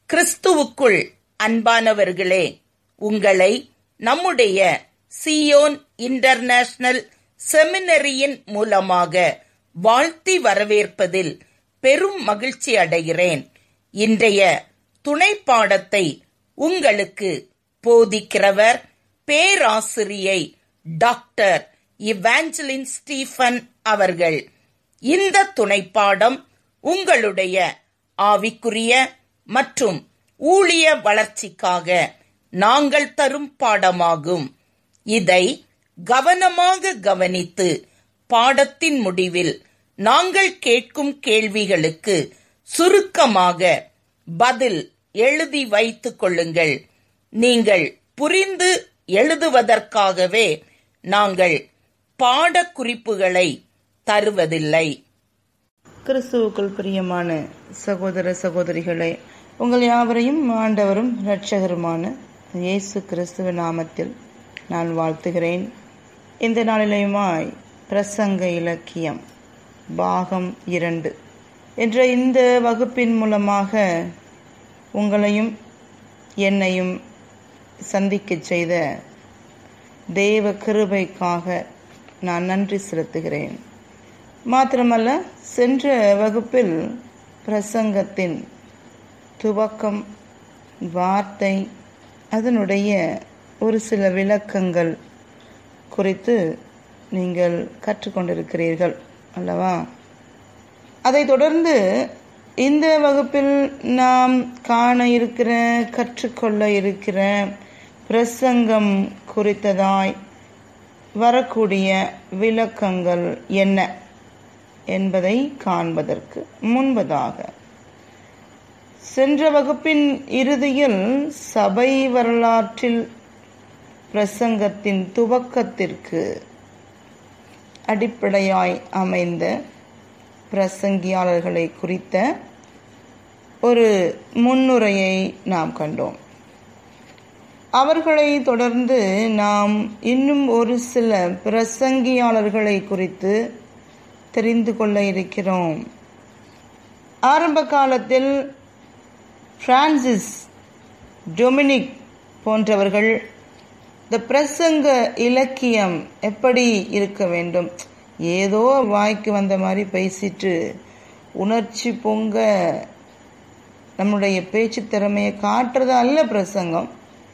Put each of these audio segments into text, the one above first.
கிறிஸ்துவுக்குள் அன்பானவர்களே உங்களை நம்முடைய சியோன் இன்டர்நேஷனல் செமினரியின் மூலமாக வாழ்த்தி வரவேற்பதில் பெரும் மகிழ்ச்சி அடைகிறேன் இன்றைய துணை பாடத்தை உங்களுக்கு போதிக்கிறவர் பேராசிரியை டாக்டர் இவாஞ்சலின் ஸ்டீஃபன் அவர்கள் இந்த துணைப்பாடம் உங்களுடைய ஆவிக்குரிய மற்றும் ஊழிய வளர்ச்சிக்காக நாங்கள் தரும் பாடமாகும் இதை கவனமாக கவனித்து பாடத்தின் முடிவில் நாங்கள் கேட்கும் கேள்விகளுக்கு சுருக்கமாக பதில் எழுதி வைத்துக் கொள்ளுங்கள் நீங்கள் புரிந்து எழுதுவதற்காகவே நாங்கள் பாடக்குறிப்புகளை தருவதில்லை கிறிஸ்துவுக்குள் பிரியமான சகோதர சகோதரிகளே உங்கள் யாவரையும் ஆண்டவரும் இரட்சகருமான இயேசு கிறிஸ்துவ நாமத்தில் நான் வாழ்த்துகிறேன் இந்த நாளிலையுமாய் பிரசங்க இலக்கியம் பாகம் இரண்டு என்ற இந்த வகுப்பின் மூலமாக உங்களையும் என்னையும் சந்திக்கச் செய்த தேவ கிருபைக்காக நான் நன்றி செலுத்துகிறேன் மாத்திரமல்ல சென்ற வகுப்பில் பிரசங்கத்தின் துவக்கம் வார்த்தை அதனுடைய ஒரு சில விளக்கங்கள் குறித்து நீங்கள் கற்றுக்கொண்டிருக்கிறீர்கள் அல்லவா அதைத் தொடர்ந்து இந்த வகுப்பில் நாம் காண இருக்கிற கற்றுக்கொள்ள இருக்கிற பிரசங்கம் குறித்ததாய் வரக்கூடிய விளக்கங்கள் என்ன என்பதை காண்பதற்கு முன்பதாக சென்ற வகுப்பின் இறுதியில் சபை வரலாற்றில் பிரசங்கத்தின் துவக்கத்திற்கு அடிப்படையாய் அமைந்த பிரசங்கியாளர்களை குறித்த ஒரு முன்னுரையை நாம் கண்டோம் அவர்களை தொடர்ந்து நாம் இன்னும் ஒரு சில பிரசங்கியாளர்களை குறித்து தெரிந்து கொள்ள இருக்கிறோம் ஆரம்ப காலத்தில் பிரான்சிஸ் டொமினிக் போன்றவர்கள் இந்த பிரசங்க இலக்கியம் எப்படி இருக்க வேண்டும் ஏதோ வாய்க்கு வந்த மாதிரி பேசிட்டு உணர்ச்சி பொங்க நம்முடைய பேச்சு திறமையை காட்டுறது அல்ல பிரசங்கம்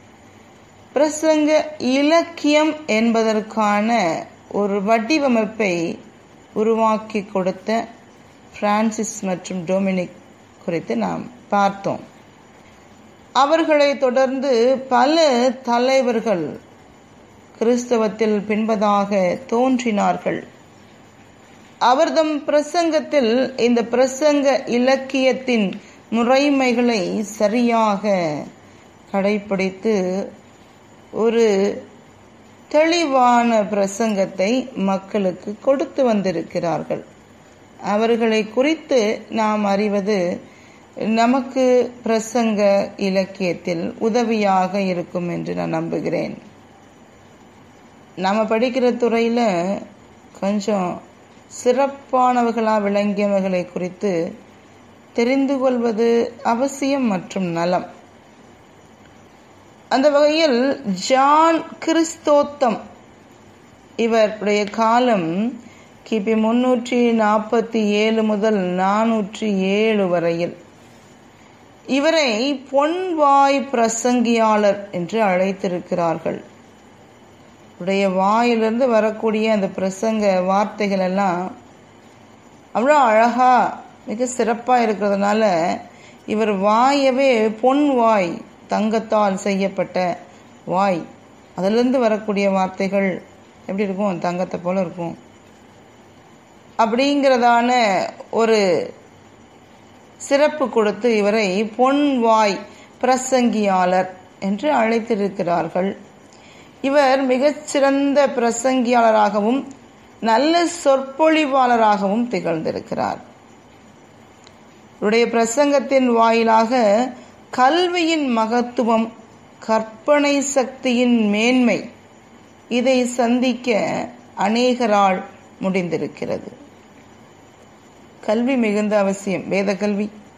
பிரசங்க இலக்கியம் என்பதற்கான ஒரு வடிவமைப்பை உருவாக்கி கொடுத்த பிரான்சிஸ் மற்றும் டொமினிக் குறித்து நாம் பார்த்தோம் அவர்களை தொடர்ந்து பல தலைவர்கள் கிறிஸ்தவத்தில் பின்பதாக தோன்றினார்கள் அவர்தம் பிரசங்கத்தில் இந்த பிரசங்க இலக்கியத்தின் முறைமைகளை சரியாக கடைபிடித்து ஒரு தெளிவான பிரசங்கத்தை மக்களுக்கு கொடுத்து வந்திருக்கிறார்கள் அவர்களை குறித்து நாம் அறிவது நமக்கு பிரசங்க இலக்கியத்தில் உதவியாக இருக்கும் என்று நான் நம்புகிறேன் நம்ம படிக்கிற துறையில் கொஞ்சம் சிறப்பானவர்களாக விளங்கியவர்களை குறித்து தெரிந்து கொள்வது அவசியம் மற்றும் நலம் அந்த வகையில் ஜான் கிறிஸ்தோத்தம் இவருடைய காலம் கிபி முன்னூற்றி நாற்பத்தி ஏழு முதல் நானூற்றி ஏழு வரையில் இவரை பொன்வாய் பிரசங்கியாளர் என்று அழைத்திருக்கிறார்கள் உடைய வாயிலிருந்து வரக்கூடிய அந்த பிரசங்க வார்த்தைகள் எல்லாம் அவ்வளோ அழகா மிக சிறப்பாக இருக்கிறதுனால இவர் வாயவே பொன் வாய் தங்கத்தால் செய்யப்பட்ட வாய் அதிலிருந்து வரக்கூடிய வார்த்தைகள் எப்படி இருக்கும் தங்கத்தை போல இருக்கும் அப்படிங்கிறதான ஒரு சிறப்பு கொடுத்து இவரை பொன்வாய் பிரசங்கியாளர் என்று அழைத்திருக்கிறார்கள் இவர் மிகச்சிறந்த பிரசங்கியாளராகவும் நல்ல சொற்பொழிவாளராகவும் திகழ்ந்திருக்கிறார் இவருடைய பிரசங்கத்தின் வாயிலாக கல்வியின் மகத்துவம் கற்பனை சக்தியின் மேன்மை இதை சந்திக்க அநேகரால் முடிந்திருக்கிறது கல்வி மிகுந்த அவசியம் வேத கல்வி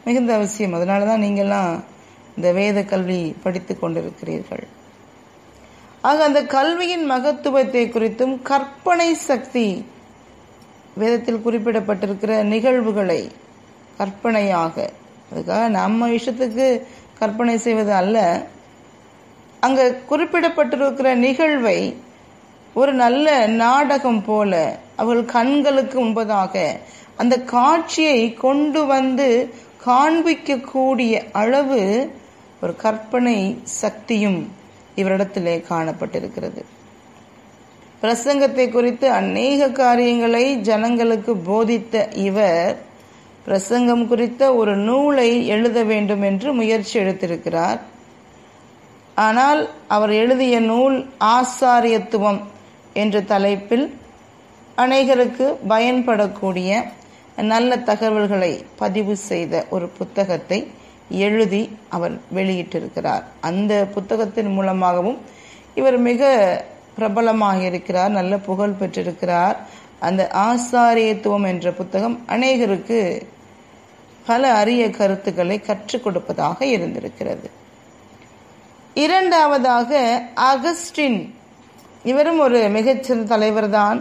மிகுந்த அவசியம் அதனால தான் நீங்கள்லாம் இந்த வேத கல்வி படித்து கொண்டிருக்கிறீர்கள் ஆக அந்த கல்வியின் மகத்துவத்தை குறித்தும் கற்பனை சக்தி வேதத்தில் குறிப்பிடப்பட்டிருக்கிற நிகழ்வுகளை கற்பனையாக அதுக்காக நம்ம இஷ்டத்துக்கு கற்பனை செய்வது அல்ல அங்க குறிப்பிடப்பட்டிருக்கிற நிகழ்வை ஒரு நல்ல நாடகம் போல அவர்கள் கண்களுக்கு முன்பதாக அந்த காட்சியை கொண்டு வந்து காண்பிக்கக்கூடிய அளவு ஒரு கற்பனை சக்தியும் இவரிடத்திலே காணப்பட்டிருக்கிறது பிரசங்கத்தை குறித்து அநேக காரியங்களை ஜனங்களுக்கு போதித்த இவர் பிரசங்கம் குறித்த ஒரு நூலை எழுத வேண்டும் என்று முயற்சி எடுத்திருக்கிறார் ஆனால் அவர் எழுதிய நூல் ஆசாரியத்துவம் என்ற தலைப்பில் அநேகருக்கு பயன்படக்கூடிய நல்ல தகவல்களை பதிவு செய்த ஒரு புத்தகத்தை எழுதி அவர் வெளியிட்டிருக்கிறார் அந்த புத்தகத்தின் மூலமாகவும் இவர் மிக பிரபலமாக இருக்கிறார் நல்ல புகழ் பெற்றிருக்கிறார் அந்த ஆசாரியத்துவம் என்ற புத்தகம் அநேகருக்கு பல அரிய கருத்துக்களை கற்றுக் கொடுப்பதாக இருந்திருக்கிறது இரண்டாவதாக அகஸ்டின் இவரும் ஒரு மிகச்சிறந்த தலைவர்தான்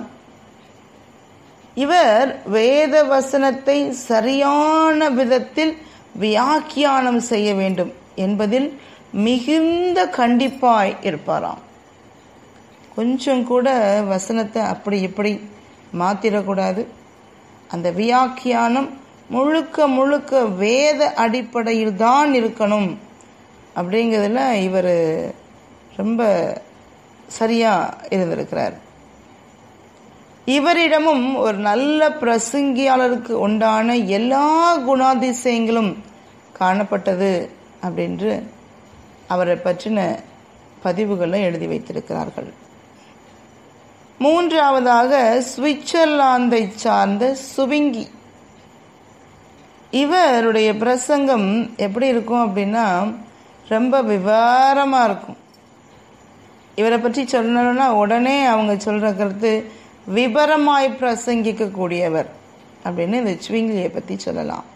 இவர் வேத வசனத்தை சரியான விதத்தில் வியாக்கியானம் செய்ய வேண்டும் என்பதில் மிகுந்த கண்டிப்பாய் இருப்பாராம் கொஞ்சம் கூட வசனத்தை அப்படி இப்படி மாத்திரக்கூடாது அந்த வியாக்கியானம் முழுக்க முழுக்க வேத அடிப்படையில் தான் இருக்கணும் அப்படிங்கிறதுல இவர் ரொம்ப சரியா இருந்திருக்கிறார் இவரிடமும் ஒரு நல்ல பிரசங்கியாளருக்கு உண்டான எல்லா குணாதிசயங்களும் காணப்பட்டது அப்படின்று அவரை பற்றின பதிவுகளை எழுதி வைத்திருக்கிறார்கள் மூன்றாவதாக சுவிட்சர்லாந்தை சார்ந்த சுவிங்கி இவருடைய பிரசங்கம் எப்படி இருக்கும் அப்படின்னா ரொம்ப விவரமா இருக்கும் இவரை பற்றி சொல்லணும்னா உடனே அவங்க சொல்ற கருத்து விபரமாய் பிரசங்கிக்க கூடியவர் அப்படின்னு இந்த சுவிங்கிலியை பத்தி சொல்லலாம்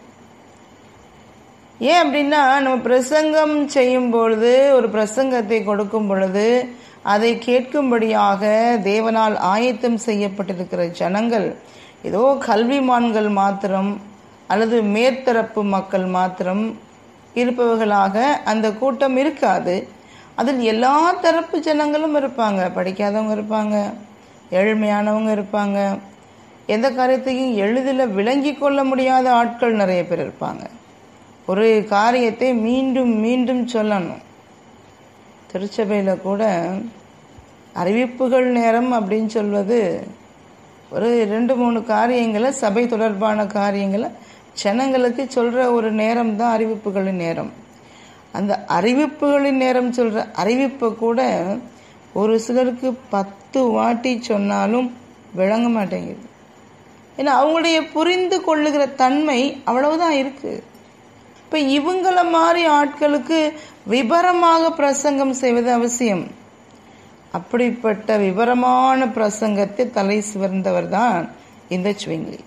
ஏன் அப்படின்னா நம்ம பிரசங்கம் செய்யும் பொழுது ஒரு பிரசங்கத்தை கொடுக்கும் பொழுது அதை கேட்கும்படியாக தேவனால் ஆயத்தம் செய்யப்பட்டிருக்கிற ஜனங்கள் ஏதோ கல்விமான்கள் மாத்திரம் அல்லது மேற்தரப்பு மக்கள் மாத்திரம் இருப்பவர்களாக அந்த கூட்டம் இருக்காது அதில் எல்லா தரப்பு ஜனங்களும் இருப்பாங்க படிக்காதவங்க இருப்பாங்க ஏழ்மையானவங்க இருப்பாங்க எந்த காரியத்தையும் எளிதில் விளங்கி கொள்ள முடியாத ஆட்கள் நிறைய பேர் இருப்பாங்க ஒரு காரியத்தை மீண்டும் மீண்டும் சொல்லணும் திருச்சபையில் கூட அறிவிப்புகள் நேரம் அப்படின்னு சொல்வது ஒரு ரெண்டு மூணு காரியங்களை சபை தொடர்பான காரியங்களை ஜனங்களுக்கு சொல்ற ஒரு நேரம் தான் அறிவிப்புகளின் நேரம் அந்த அறிவிப்புகளின் நேரம் சொல்ற அறிவிப்பை கூட ஒரு சிலருக்கு பத்து வாட்டி சொன்னாலும் விளங்க மாட்டேங்குது ஏன்னா அவங்களுடைய புரிந்து கொள்ளுகிற தன்மை அவ்வளவுதான் இருக்கு இப்ப இவங்கள மாதிரி ஆட்களுக்கு விபரமாக பிரசங்கம் செய்வது அவசியம் அப்படிப்பட்ட விவரமான பிரசங்கத்தை தலை சிவர்ந்தவர் தான் இந்த சுவிங்லி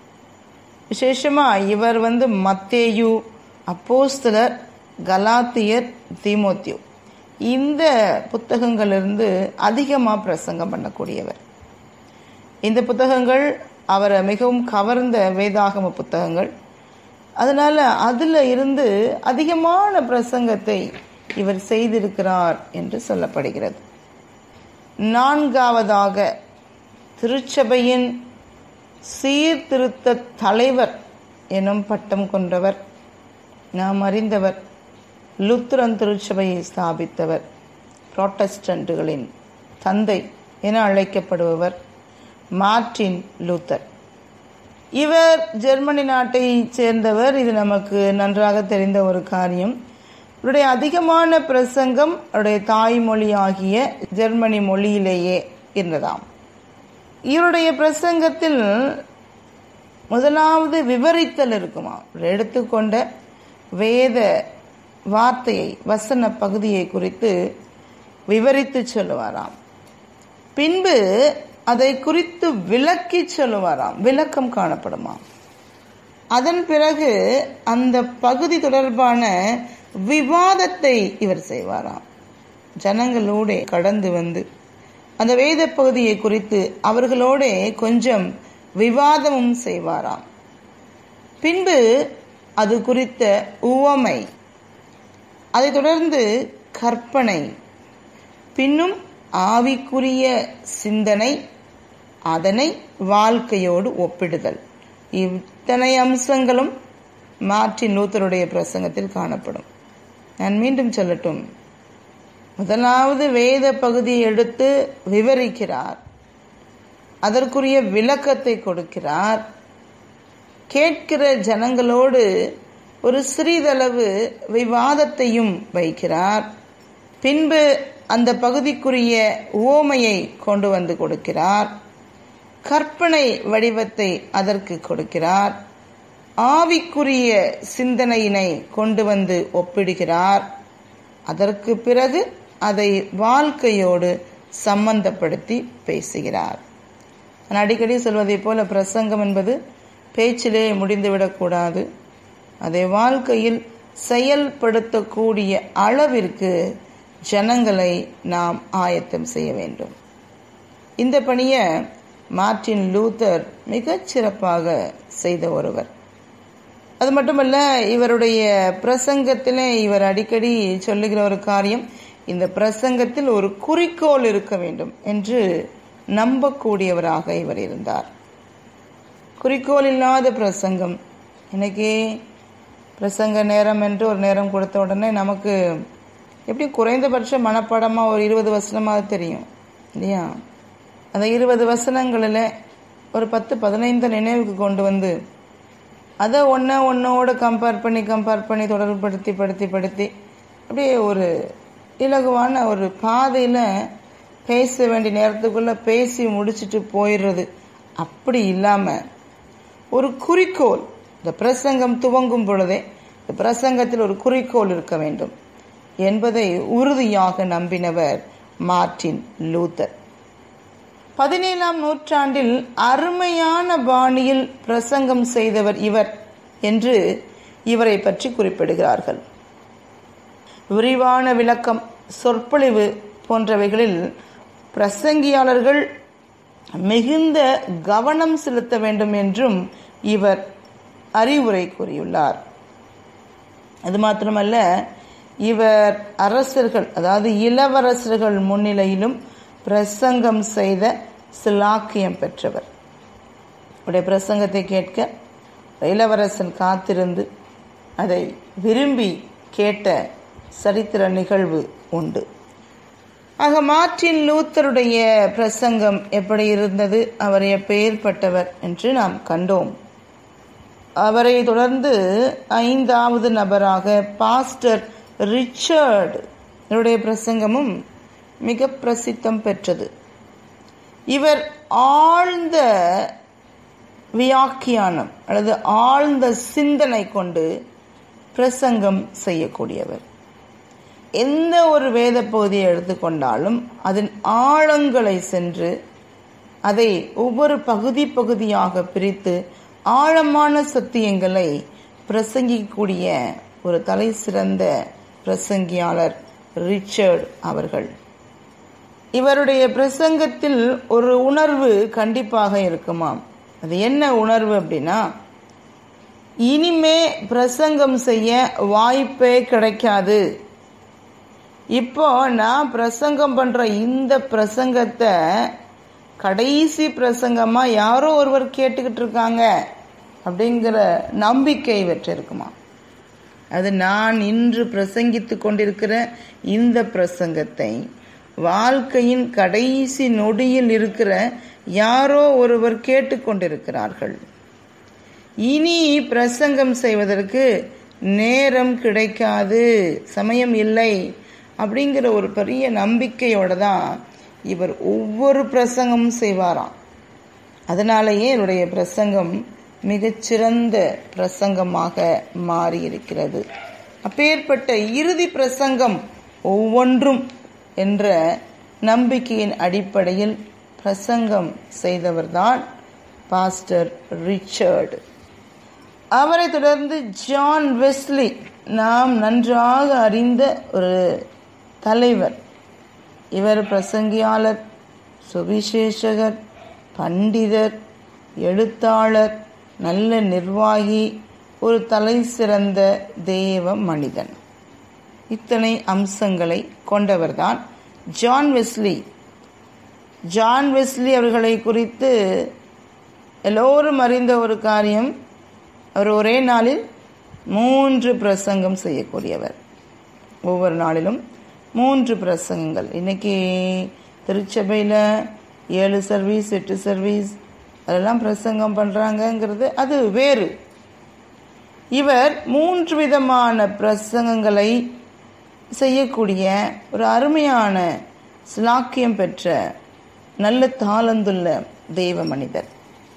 விசேஷமா இவர் வந்து மத்தேயு அப்போஸ்தலர் கலாத்தியர் தீமோத்தியோ இந்த புத்தகங்களிலிருந்து அதிகமாக பிரசங்கம் பண்ணக்கூடியவர் இந்த புத்தகங்கள் அவரை மிகவும் கவர்ந்த வேதாகம புத்தகங்கள் அதனால அதுல இருந்து அதிகமான பிரசங்கத்தை இவர் செய்திருக்கிறார் என்று சொல்லப்படுகிறது நான்காவதாக திருச்சபையின் சீர்திருத்த தலைவர் எனும் பட்டம் கொண்டவர் நாம் அறிந்தவர் லுத்ரன் திருச்சபையை ஸ்தாபித்தவர் புரோட்டஸ்டன்ட்டுகளின் தந்தை என அழைக்கப்படுபவர் மார்டின் லூத்தர் இவர் ஜெர்மனி நாட்டை சேர்ந்தவர் இது நமக்கு நன்றாக தெரிந்த ஒரு காரியம் இவருடைய அதிகமான பிரசங்கம் அவருடைய தாய்மொழி ஆகிய ஜெர்மனி மொழியிலேயே இருந்ததாம் இவருடைய பிரசங்கத்தில் முதலாவது விவரித்தல் இருக்குமா எடுத்துக்கொண்ட வேத வார்த்தையை வசன பகுதியை குறித்து விவரித்து சொல்லுவாராம் பின்பு அதை குறித்து விளக்கி சொல்லுவாராம் விளக்கம் காணப்படுமா அதன் பிறகு அந்த பகுதி தொடர்பான விவாதத்தை இவர் செய்வாராம் ஜனங்களோட கடந்து வந்து அந்த வேத பகுதியை குறித்து அவர்களோட கொஞ்சம் விவாதமும் செய்வாராம் பின்பு அது குறித்த உவமை அதைத் தொடர்ந்து கற்பனை பின்னும் ஆவிக்குரிய சிந்தனை அதனை வாழ்க்கையோடு ஒப்பிடுதல் இத்தனை அம்சங்களும் மார்ட்டின் லூத்தருடைய பிரசங்கத்தில் காணப்படும் நான் மீண்டும் சொல்லட்டும் முதலாவது வேத பகுதியை எடுத்து விவரிக்கிறார் அதற்குரிய விளக்கத்தை கொடுக்கிறார் கேட்கிற ஜனங்களோடு ஒரு சிறிதளவு விவாதத்தையும் வைக்கிறார் பின்பு அந்த பகுதிக்குரிய ஓமையை கொண்டு வந்து கொடுக்கிறார் கற்பனை வடிவத்தை அதற்கு கொடுக்கிறார் ஆவிக்குரிய சிந்தனையினை கொண்டு வந்து ஒப்பிடுகிறார் அதற்கு பிறகு அதை வாழ்க்கையோடு சம்பந்தப்படுத்தி பேசுகிறார் நான் அடிக்கடி சொல்வதைப் போல பிரசங்கம் என்பது பேச்சிலே முடிந்துவிடக்கூடாது அதை வாழ்க்கையில் செயல்படுத்தக்கூடிய அளவிற்கு ஜனங்களை நாம் ஆயத்தம் செய்ய வேண்டும் இந்த பணியை மார்ட்டின் லூத்தர் மிகச் சிறப்பாக செய்த ஒருவர் அது மட்டுமல்ல இவருடைய பிரசங்கத்திலே இவர் அடிக்கடி சொல்லுகிற ஒரு காரியம் இந்த பிரசங்கத்தில் ஒரு குறிக்கோள் இருக்க வேண்டும் என்று நம்பக்கூடியவராக இவர் இருந்தார் குறிக்கோள் இல்லாத பிரசங்கம் இன்னைக்கு பிரசங்க நேரம் என்று ஒரு நேரம் கொடுத்த உடனே நமக்கு எப்படி குறைந்தபட்ச மனப்பாடமாக ஒரு இருபது வசனமாக தெரியும் இல்லையா அந்த இருபது வசனங்களில் ஒரு பத்து பதினைந்து நினைவுக்கு கொண்டு வந்து அதை ஒன்றை ஒன்றோடு கம்பேர் பண்ணி கம்பேர் பண்ணி தொடர்புபடுத்தி படுத்தி படுத்தி அப்படியே ஒரு இலகுவான ஒரு பாதையில் பேச வேண்டிய நேரத்துக்குள்ளே பேசி முடிச்சுட்டு போயிடுறது அப்படி இல்லாமல் ஒரு குறிக்கோள் இந்த பிரசங்கம் துவங்கும் பொழுதே இந்த பிரசங்கத்தில் ஒரு குறிக்கோள் இருக்க வேண்டும் என்பதை உறுதியாக நம்பினவர் மார்ட்டின் லூத்தர் பதினேழாம் நூற்றாண்டில் அருமையான பாணியில் பிரசங்கம் செய்தவர் இவர் என்று இவரை பற்றி குறிப்பிடுகிறார்கள் விரிவான விளக்கம் சொற்பொழிவு போன்றவைகளில் பிரசங்கியாளர்கள் மிகுந்த கவனம் செலுத்த வேண்டும் என்றும் இவர் அறிவுரை கூறியுள்ளார் அது மாத்திரமல்ல இவர் அரசர்கள் அதாவது இளவரசர்கள் முன்னிலையிலும் பிரசங்கம் செய்த சிலாக்கியம் பெற்றவர் உடைய பிரசங்கத்தை கேட்க இளவரசன் காத்திருந்து அதை விரும்பி கேட்ட சரித்திர நிகழ்வு உண்டு ஆக மார்ட்டின் லூத்தருடைய பிரசங்கம் எப்படி இருந்தது அவர் எப்பேற்பட்டவர் என்று நாம் கண்டோம் அவரை தொடர்ந்து ஐந்தாவது நபராக பாஸ்டர் ரிச்சர்ட் இவருடைய பிரசங்கமும் மிக பிரசித்தம் பெற்றது இவர் ஆழ்ந்த வியாக்கியானம் அல்லது ஆழ்ந்த சிந்தனை கொண்டு பிரசங்கம் செய்யக்கூடியவர் எந்த ஒரு வேத பகுதியை எடுத்துக்கொண்டாலும் அதன் ஆழங்களை சென்று அதை ஒவ்வொரு பகுதி பகுதியாக பிரித்து ஆழமான சத்தியங்களை பிரசங்கிக்கக்கூடிய ஒரு தலை சிறந்த பிரசங்கியாளர் ரிச்சர்ட் அவர்கள் இவருடைய பிரசங்கத்தில் ஒரு உணர்வு கண்டிப்பாக இருக்குமாம் அது என்ன உணர்வு அப்படின்னா இனிமே பிரசங்கம் செய்ய வாய்ப்பே கிடைக்காது இப்போ நான் பிரசங்கம் பண்ற இந்த பிரசங்கத்தை கடைசி பிரசங்கமா யாரோ ஒருவர் கேட்டுக்கிட்டு இருக்காங்க அப்படிங்கிற நம்பிக்கை பெற்றிருக்குமா அது நான் இன்று பிரசங்கித்து கொண்டிருக்கிற இந்த பிரசங்கத்தை வாழ்க்கையின் கடைசி நொடியில் இருக்கிற யாரோ ஒருவர் கேட்டுக்கொண்டிருக்கிறார்கள் இனி பிரசங்கம் செய்வதற்கு நேரம் கிடைக்காது சமயம் இல்லை அப்படிங்கிற ஒரு பெரிய நம்பிக்கையோட தான் இவர் ஒவ்வொரு பிரசங்கமும் செய்வாராம் அதனாலேயே இவருடைய பிரசங்கம் மிகச்சிறந்த பிரசங்கமாக மாறியிருக்கிறது அப்பேற்பட்ட இறுதி பிரசங்கம் ஒவ்வொன்றும் என்ற நம்பிக்கையின் அடிப்படையில் பிரசங்கம் செய்தவர்தான் பாஸ்டர் ரிச்சர்டு அவரை தொடர்ந்து ஜான் வெஸ்லி நாம் நன்றாக அறிந்த ஒரு தலைவர் இவர் பிரசங்கியாளர் சுவிசேஷகர் பண்டிதர் எழுத்தாளர் நல்ல நிர்வாகி ஒரு தலை சிறந்த தேவ மனிதன் இத்தனை அம்சங்களை கொண்டவர்தான் ஜான் வெஸ்லி ஜான் வெஸ்லி அவர்களை குறித்து எல்லோரும் அறிந்த ஒரு காரியம் அவர் ஒரே நாளில் மூன்று பிரசங்கம் செய்யக்கூடியவர் ஒவ்வொரு நாளிலும் மூன்று பிரசங்கங்கள் இன்னைக்கு திருச்சபையில் ஏழு சர்வீஸ் எட்டு சர்வீஸ் அதெல்லாம் பிரசங்கம் பண்ணுறாங்கங்கிறது அது வேறு இவர் மூன்று விதமான பிரசங்கங்களை செய்யக்கூடிய ஒரு அருமையான சிலாக்கியம் பெற்ற நல்ல தாளந்துள்ள தெய்வ மனிதர்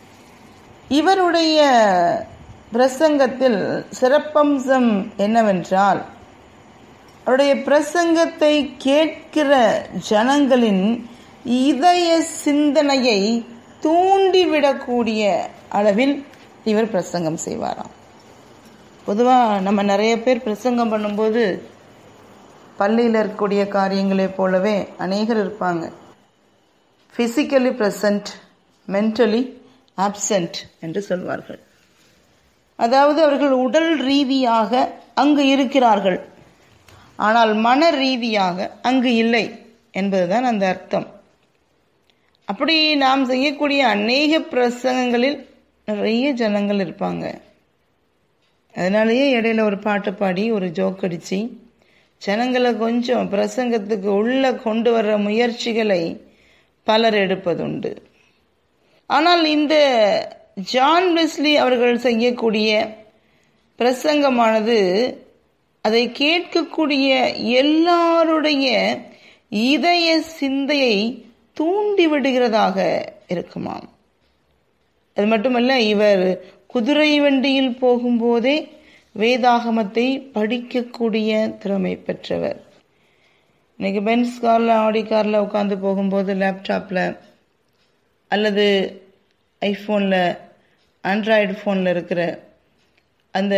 இவருடைய பிரசங்கத்தில் சிறப்பம்சம் என்னவென்றால் அவருடைய பிரசங்கத்தை கேட்கிற ஜனங்களின் இதய சிந்தனையை தூண்டிவிடக்கூடிய அளவில் இவர் பிரசங்கம் செய்வாராம் பொதுவாக நம்ம நிறைய பேர் பிரசங்கம் பண்ணும்போது பள்ளியில் இருக்கக்கூடிய காரியங்களைப் போலவே அநேகர் இருப்பாங்க ஃபிசிக்கலி ப்ரெசன்ட் மென்டலி ஆப்சண்ட் என்று சொல்வார்கள் அதாவது அவர்கள் உடல் ரீதியாக அங்கு இருக்கிறார்கள் ஆனால் மன ரீதியாக அங்கு இல்லை என்பதுதான் அந்த அர்த்தம் அப்படி நாம் செய்யக்கூடிய அநேக பிரசங்கங்களில் நிறைய ஜனங்கள் இருப்பாங்க அதனாலேயே இடையில ஒரு பாட்டு பாடி ஒரு ஜோக் அடிச்சு ஜனங்களை கொஞ்சம் பிரசங்கத்துக்கு உள்ள கொண்டு வர்ற முயற்சிகளை பலர் எடுப்பதுண்டு ஆனால் இந்த ஜான் வெஸ்லி அவர்கள் செய்யக்கூடிய பிரசங்கமானது அதை கேட்கக்கூடிய எல்லாருடைய இதய சிந்தையை தூண்டிவிடுகிறதாக இருக்குமாம் அது மட்டுமல்ல இவர் குதிரை வண்டியில் போகும்போதே வேதாகமத்தை படிக்கக்கூடிய திறமை பெற்றவர் இன்னைக்கு பென்ஸ் காரில் ஆடி காரில் உட்காந்து போகும்போது லேப்டாப்பில் அல்லது ஐஃபோனில் ஆண்ட்ராய்டு ஃபோனில் இருக்கிற அந்த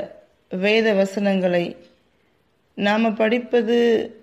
வேத வசனங்களை நாம் படிப்பது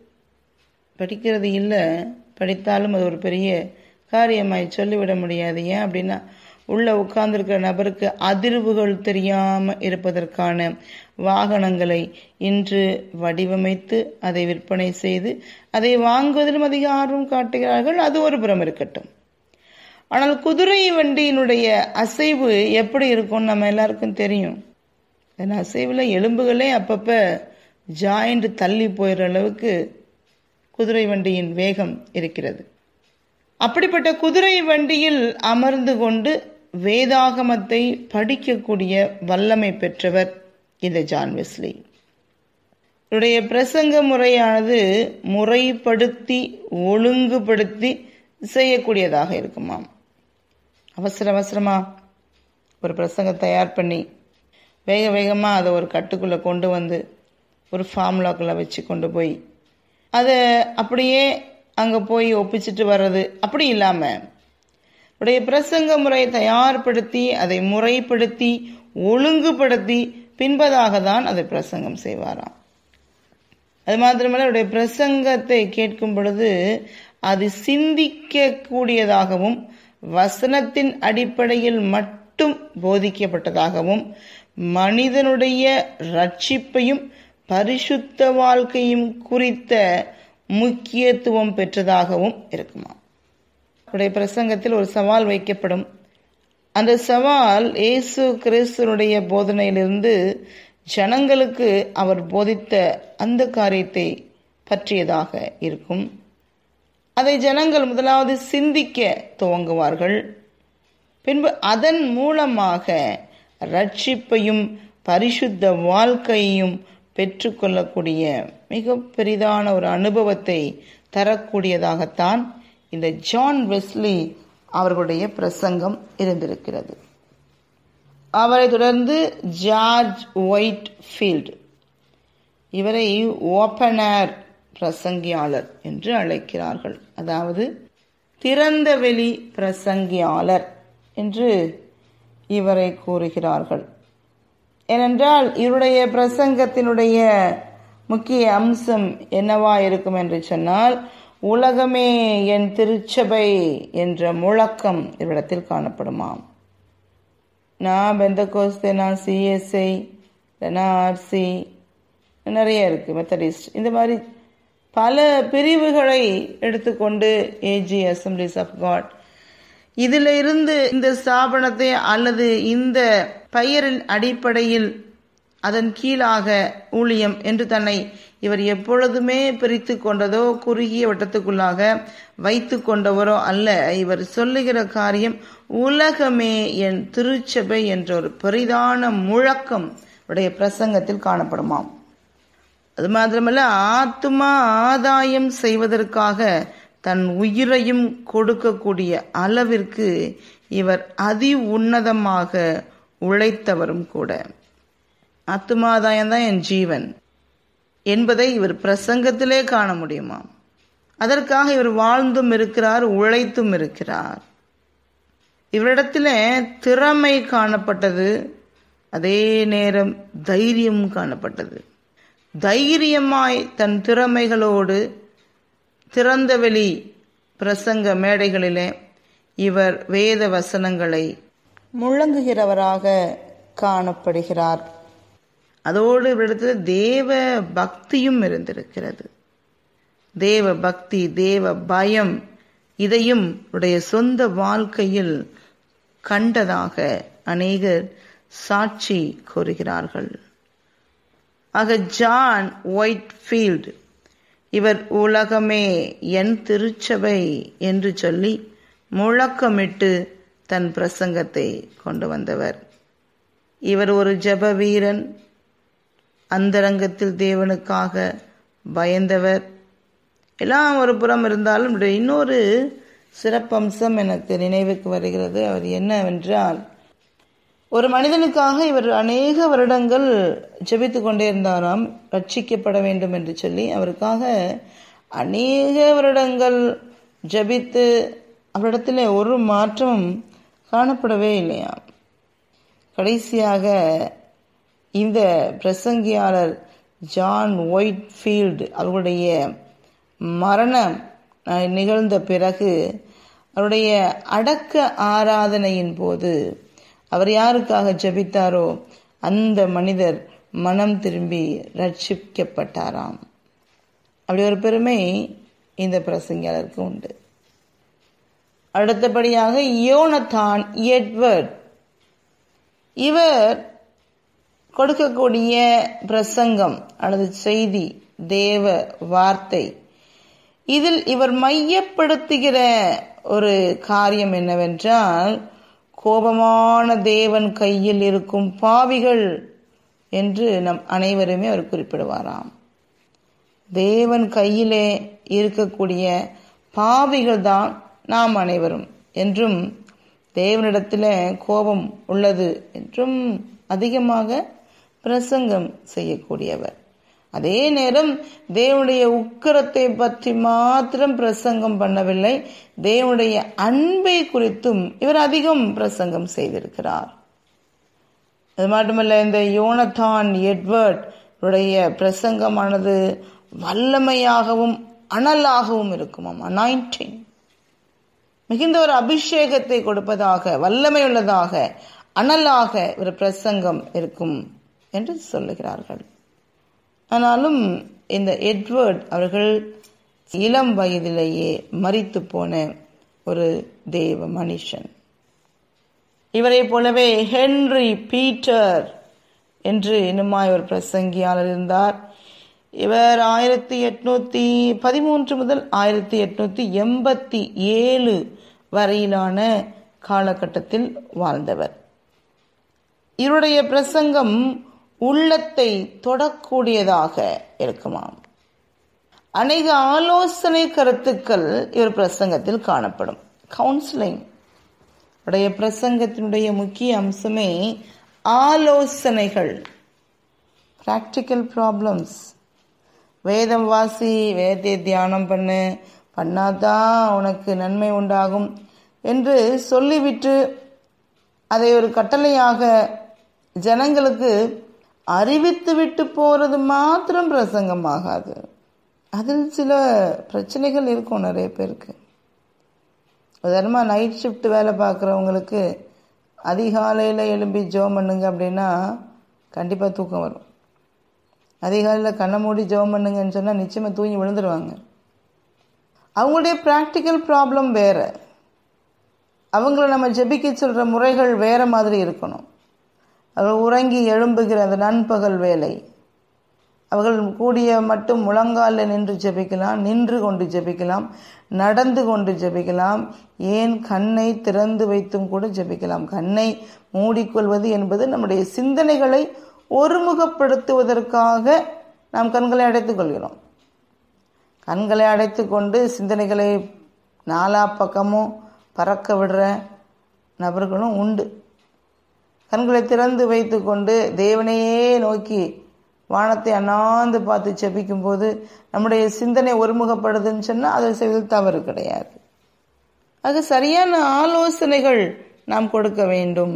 படிக்கிறது இல்லை படித்தாலும் அது ஒரு பெரிய காரியமாய் சொல்லிவிட முடியாது ஏன் அப்படின்னா உள்ள உட்கார்ந்துருக்கிற நபருக்கு அதிர்வுகள் தெரியாமல் இருப்பதற்கான வாகனங்களை இன்று வடிவமைத்து அதை விற்பனை செய்து அதை வாங்குவதிலும் அதிக ஆர்வம் காட்டுகிறார்கள் அது ஒரு புறம் இருக்கட்டும் ஆனால் குதிரை வண்டியினுடைய அசைவு எப்படி இருக்கும்னு நம்ம எல்லாருக்கும் தெரியும் அந்த அசைவில் எலும்புகளே அப்பப்போ ஜாயிண்ட் தள்ளி போயிடுற அளவுக்கு குதிரை வண்டியின் வேகம் இருக்கிறது அப்படிப்பட்ட குதிரை வண்டியில் அமர்ந்து கொண்டு வேதாகமத்தை படிக்கக்கூடிய வல்லமை பெற்றவர் இந்த ஜான் வெஸ்லி இவருடைய பிரசங்க முறையானது முறைப்படுத்தி ஒழுங்குபடுத்தி செய்யக்கூடியதாக இருக்குமாம் அவசர அவசரமா ஒரு பிரசங்கம் தயார் பண்ணி வேக வேகமாக அதை ஒரு கட்டுக்குள்ளே கொண்டு வந்து ஒரு ஃபார்முலாக்குள்ளே வச்சு கொண்டு போய் அதை அப்படியே அங்கே போய் ஒப்பிச்சிட்டு வர்றது அப்படி இல்லாமல் உடைய பிரசங்க முறை தயார்படுத்தி அதை முறைப்படுத்தி ஒழுங்குபடுத்தி பின்பதாக தான் அதை பிரசங்கம் செய்வாராம் அது மாத்திரமல்ல அவருடைய பிரசங்கத்தை கேட்கும் பொழுது அது சிந்திக்க கூடியதாகவும் வசனத்தின் அடிப்படையில் மட்டும் போதிக்கப்பட்டதாகவும் மனிதனுடைய ரட்சிப்பையும் பரிசுத்த வாழ்க்கையும் குறித்த முக்கியத்துவம் பெற்றதாகவும் இருக்குமா அவருடைய பிரசங்கத்தில் ஒரு சவால் வைக்கப்படும் அந்த சவால் இயேசு கிறிஸ்துனுடைய போதனையிலிருந்து ஜனங்களுக்கு அவர் போதித்த அந்த காரியத்தை பற்றியதாக இருக்கும் அதை ஜனங்கள் முதலாவது சிந்திக்க துவங்குவார்கள் பின்பு அதன் மூலமாக ரட்சிப்பையும் பரிசுத்த வாழ்க்கையையும் பெற்றுக்கொள்ளக்கூடிய மிக பெரிதான ஒரு அனுபவத்தை தரக்கூடியதாகத்தான் இந்த ஜான் வெஸ்லி அவர்களுடைய பிரசங்கம் இருந்திருக்கிறது அவரை தொடர்ந்து ஜார்ஜ் ஒயிட் ஃபீல்டு இவரை ஓப்பனர் பிரசங்கியாளர் என்று அழைக்கிறார்கள் அதாவது திறந்த வெளி பிரசங்கியாளர் என்று இவரை கூறுகிறார்கள் ஏனென்றால் இவருடைய பிரசங்கத்தினுடைய முக்கிய அம்சம் என்னவா இருக்கும் என்று சொன்னால் உலகமே என் திருச்சபை என்ற முழக்கம் இவ்விடத்தில் காணப்படுமாம் நான் பெந்த கோஸ்தே நான் சிஎஸ்ஐ நான் ஆர்சி நிறைய இருக்கு மெத்தடிஸ்ட் இந்த மாதிரி பல பிரிவுகளை எடுத்துக்கொண்டு ஏஜி அசம்பிளிஸ் ஆஃப் காட் இதில் இருந்து இந்த ஸ்தாபனத்தை அல்லது இந்த பெயரின் அடிப்படையில் அதன் கீழாக ஊழியம் என்று தன்னை இவர் எப்பொழுதுமே பிரித்து கொண்டதோ குறுகிய வட்டத்துக்குள்ளாக வைத்து கொண்டவரோ அல்ல இவர் சொல்லுகிற காரியம் உலகமே என் திருச்சபை என்ற ஒரு பெரிதான முழக்கம் உடைய பிரசங்கத்தில் காணப்படுமாம் அது மாத்திரமல்ல ஆத்மா ஆதாயம் செய்வதற்காக தன் உயிரையும் கொடுக்கக்கூடிய அளவிற்கு இவர் அதி உன்னதமாக உழைத்தவரும் கூட ஆத்மாதாயம் தான் என் ஜீவன் என்பதை இவர் பிரசங்கத்திலே காண முடியுமா அதற்காக இவர் வாழ்ந்தும் இருக்கிறார் உழைத்தும் இருக்கிறார் இவரிடத்தில் திறமை காணப்பட்டது அதே நேரம் தைரியம் காணப்பட்டது தைரியமாய் தன் திறமைகளோடு திறந்தவெளி பிரசங்க மேடைகளிலே இவர் வேத வசனங்களை முழங்குகிறவராக காணப்படுகிறார் அதோடு இவரிடத்தில் தேவ பக்தியும் இருந்திருக்கிறது தேவ பக்தி தேவ பயம் இதையும் உடைய சொந்த வாழ்க்கையில் கண்டதாக அநேகர் சாட்சி கூறுகிறார்கள் ஆக ஜான் ஒயிட்ஃபீல்டு இவர் உலகமே என் திருச்சபை என்று சொல்லி முழக்கமிட்டு தன் பிரசங்கத்தை கொண்டு வந்தவர் இவர் ஒரு ஜப வீரன் அந்தரங்கத்தில் தேவனுக்காக பயந்தவர் எல்லாம் ஒரு புறம் இருந்தாலும் இன்னொரு சிறப்பம்சம் எனக்கு நினைவுக்கு வருகிறது அவர் என்னவென்றால் ஒரு மனிதனுக்காக இவர் அநேக வருடங்கள் ஜெபித்து கொண்டே இருந்தாராம் ரட்சிக்கப்பட வேண்டும் என்று சொல்லி அவருக்காக அநேக வருடங்கள் ஜபித்து அவரிடத்தில் ஒரு மாற்றம் காணப்படவே இல்லையா கடைசியாக இந்த பிரசங்கியாளர் ஜான் ஒயிட்ஃபீல்டு அவருடைய மரணம் நிகழ்ந்த பிறகு அவருடைய அடக்க ஆராதனையின் போது அவர் யாருக்காக ஜபித்தாரோ அந்த மனிதர் மனம் திரும்பி ரட்சிக்கப்பட்டாராம் அப்படி ஒரு பெருமை இந்த பிரசங்கியாளருக்கு உண்டு அடுத்தபடியாக யோனத்தான் எட்வர்ட் இவர் கொடுக்கக்கூடிய பிரசங்கம் அல்லது செய்தி தேவ வார்த்தை இதில் இவர் மையப்படுத்துகிற ஒரு காரியம் என்னவென்றால் கோபமான தேவன் கையில் இருக்கும் பாவிகள் என்று நம் அனைவருமே அவர் குறிப்பிடுவாராம் தேவன் கையிலே இருக்கக்கூடிய பாவிகள் தான் நாம் அனைவரும் என்றும் தேவனிடத்தில் கோபம் உள்ளது என்றும் அதிகமாக பிரசங்கம் செய்யக்கூடியவர் அதே நேரம் தேவனுடைய உக்கரத்தை பற்றி மாத்திரம் பிரசங்கம் பண்ணவில்லை தேவனுடைய அன்பை குறித்தும் இவர் அதிகம் பிரசங்கம் செய்திருக்கிறார் அது மட்டுமல்ல இந்த யோனத்தான் எட்வர்ட் உடைய பிரசங்கமானது வல்லமையாகவும் அனலாகவும் இருக்குமாம் அனாயிண்டிங் மிகுந்த ஒரு அபிஷேகத்தை கொடுப்பதாக வல்லமை உள்ளதாக அனலாக ஒரு பிரசங்கம் இருக்கும் என்று சொல்லுகிறார்கள் ஆனாலும் இந்த எட்வர்ட் அவர்கள் இளம் வயதிலேயே மறித்து போன ஒரு தேவ மனுஷன் இவரை போலவே ஹென்ரி பீட்டர் என்று இன்னுமாய் ஒரு பிரசங்கியாளர் இருந்தார் இவர் ஆயிரத்தி எட்நூத்தி பதிமூன்று முதல் ஆயிரத்தி எட்நூத்தி எண்பத்தி ஏழு வரையிலான காலகட்டத்தில் வாழ்ந்தவர் இவருடைய பிரசங்கம் உள்ளத்தை தொடக்கூடியதாக இருக்குமாம் அநேக ஆலோசனை கருத்துக்கள் இவர் பிரசங்கத்தில் காணப்படும் கவுன்சிலிங் உடைய பிரசங்கத்தினுடைய முக்கிய அம்சமே ஆலோசனைகள் பிராக்டிக்கல் ப்ராப்ளம்ஸ் வேதம் வாசி வேதத்தை தியானம் பண்ணு பண்ணாதான் உனக்கு நன்மை உண்டாகும் என்று சொல்லிவிட்டு அதை ஒரு கட்டளையாக ஜனங்களுக்கு அறிவித்து விட்டு போறது மாத்திரம் பிரசங்கமாகாது அதில் சில பிரச்சனைகள் இருக்கும் நிறைய பேருக்கு உதாரணமாக நைட் ஷிஃப்ட் வேலை பார்க்குறவங்களுக்கு அதிகாலையில் எழும்பி ஜோம் பண்ணுங்க அப்படின்னா கண்டிப்பாக தூக்கம் வரும் அதிகாலையில் கண்ணை மூடி ஜோம் பண்ணுங்கன்னு சொன்னால் நிச்சயமாக தூங்கி விழுந்துருவாங்க அவங்களுடைய ப்ராக்டிக்கல் ப்ராப்ளம் வேறு அவங்கள நம்ம ஜெபிக்க சொல்கிற முறைகள் வேறு மாதிரி இருக்கணும் அவர்கள் உறங்கி எழும்புகிற அந்த நண்பகல் வேலை அவர்கள் கூடிய மட்டும் முழங்காலில் நின்று ஜெபிக்கலாம் நின்று கொண்டு ஜெபிக்கலாம் நடந்து கொண்டு ஜெபிக்கலாம் ஏன் கண்ணை திறந்து வைத்தும் கூட ஜெபிக்கலாம் கண்ணை மூடிக்கொள்வது என்பது நம்முடைய சிந்தனைகளை ஒருமுகப்படுத்துவதற்காக நாம் கண்களை அடைத்துக் கொள்கிறோம் கண்களை அடைத்து கொண்டு சிந்தனைகளை நாலா பக்கமும் பறக்க விடுற நபர்களும் உண்டு கண்களை திறந்து வைத்து கொண்டு தேவனையே நோக்கி வானத்தை அண்ணாந்து பார்த்து செபிக்கும் போது நம்முடைய சிந்தனை ஒருமுகப்படுதுன்னு சொன்னால் அதை செய்வது தவறு கிடையாது ஆக சரியான ஆலோசனைகள் நாம் கொடுக்க வேண்டும்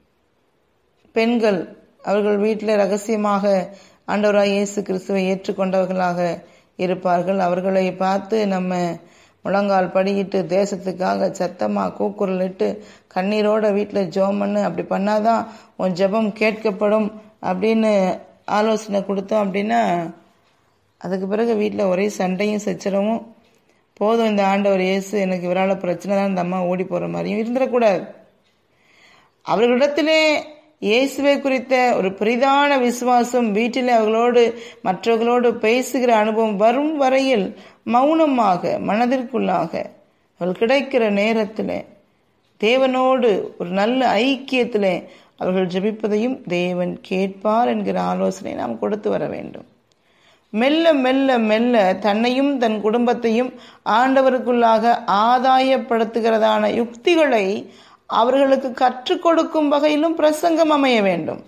பெண்கள் அவர்கள் வீட்டில் ரகசியமாக ஆண்டவராக இயேசு கிறிஸ்துவை ஏற்றுக்கொண்டவர்களாக இருப்பார்கள் அவர்களை பார்த்து நம்ம முழங்கால் படியிட்டு தேசத்துக்காக சத்தமாக கூக்குரலிட்டு கண்ணீரோட வீட்டில் ஜோம் பண்ணு அப்படி பண்ணாதான் உன் ஜெபம் கேட்கப்படும் அப்படின்னு ஆலோசனை கொடுத்தோம் அப்படின்னா அதுக்கு பிறகு வீட்டில் ஒரே சண்டையும் சச்சரவும் போதும் இந்த ஆண்டவர் இயேசு எனக்கு இவரால் பிரச்சனை தான் இந்த அம்மா ஓடி போகிற மாதிரியும் இருந்துடக்கூடாது அவர்களிடத்திலே இயேசுவை குறித்த ஒரு பெரிதான விசுவாசம் வீட்டில் அவர்களோடு மற்றவர்களோடு பேசுகிற அனுபவம் வரும் வரையில் மௌனமாக மனதிற்குள்ளாக அவள் கிடைக்கிற நேரத்தில் தேவனோடு ஒரு நல்ல ஐக்கியத்தில் அவர்கள் ஜெபிப்பதையும் தேவன் கேட்பார் என்கிற ஆலோசனை நாம் கொடுத்து வர வேண்டும் மெல்ல மெல்ல மெல்ல தன்னையும் தன் குடும்பத்தையும் ஆண்டவருக்குள்ளாக ஆதாயப்படுத்துகிறதான யுக்திகளை அவர்களுக்கு கற்றுக் கொடுக்கும் வகையிலும் பிரசங்கம் அமைய வேண்டும்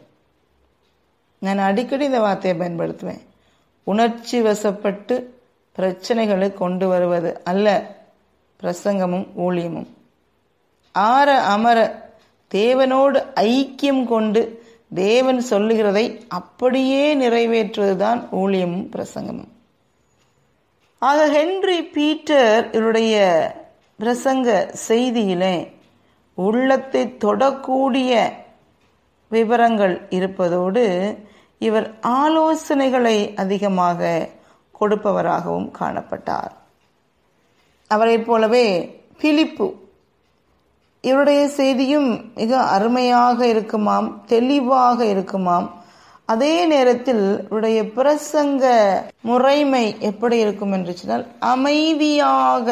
நான் அடிக்கடி இந்த வார்த்தையை பயன்படுத்துவேன் உணர்ச்சி வசப்பட்டு பிரச்சனைகளை கொண்டு வருவது அல்ல பிரசங்கமும் ஊழியமும் ஆற அமர தேவனோடு ஐக்கியம் கொண்டு தேவன் சொல்லுகிறதை அப்படியே நிறைவேற்றுவதுதான் ஊழியமும் பிரசங்கமும் ஆக ஹென்றி பீட்டர் இவருடைய பிரசங்க செய்தியிலே உள்ளத்தை தொடக்கூடிய விவரங்கள் இருப்பதோடு இவர் ஆலோசனைகளை அதிகமாக கொடுப்பவராகவும் காணப்பட்டார் அவரைப் போலவே பிலிப்பு இவருடைய செய்தியும் மிக அருமையாக இருக்குமாம் தெளிவாக இருக்குமாம் அதே நேரத்தில் இவருடைய பிரசங்க முறைமை எப்படி இருக்கும் என்று சொன்னால் அமைதியாக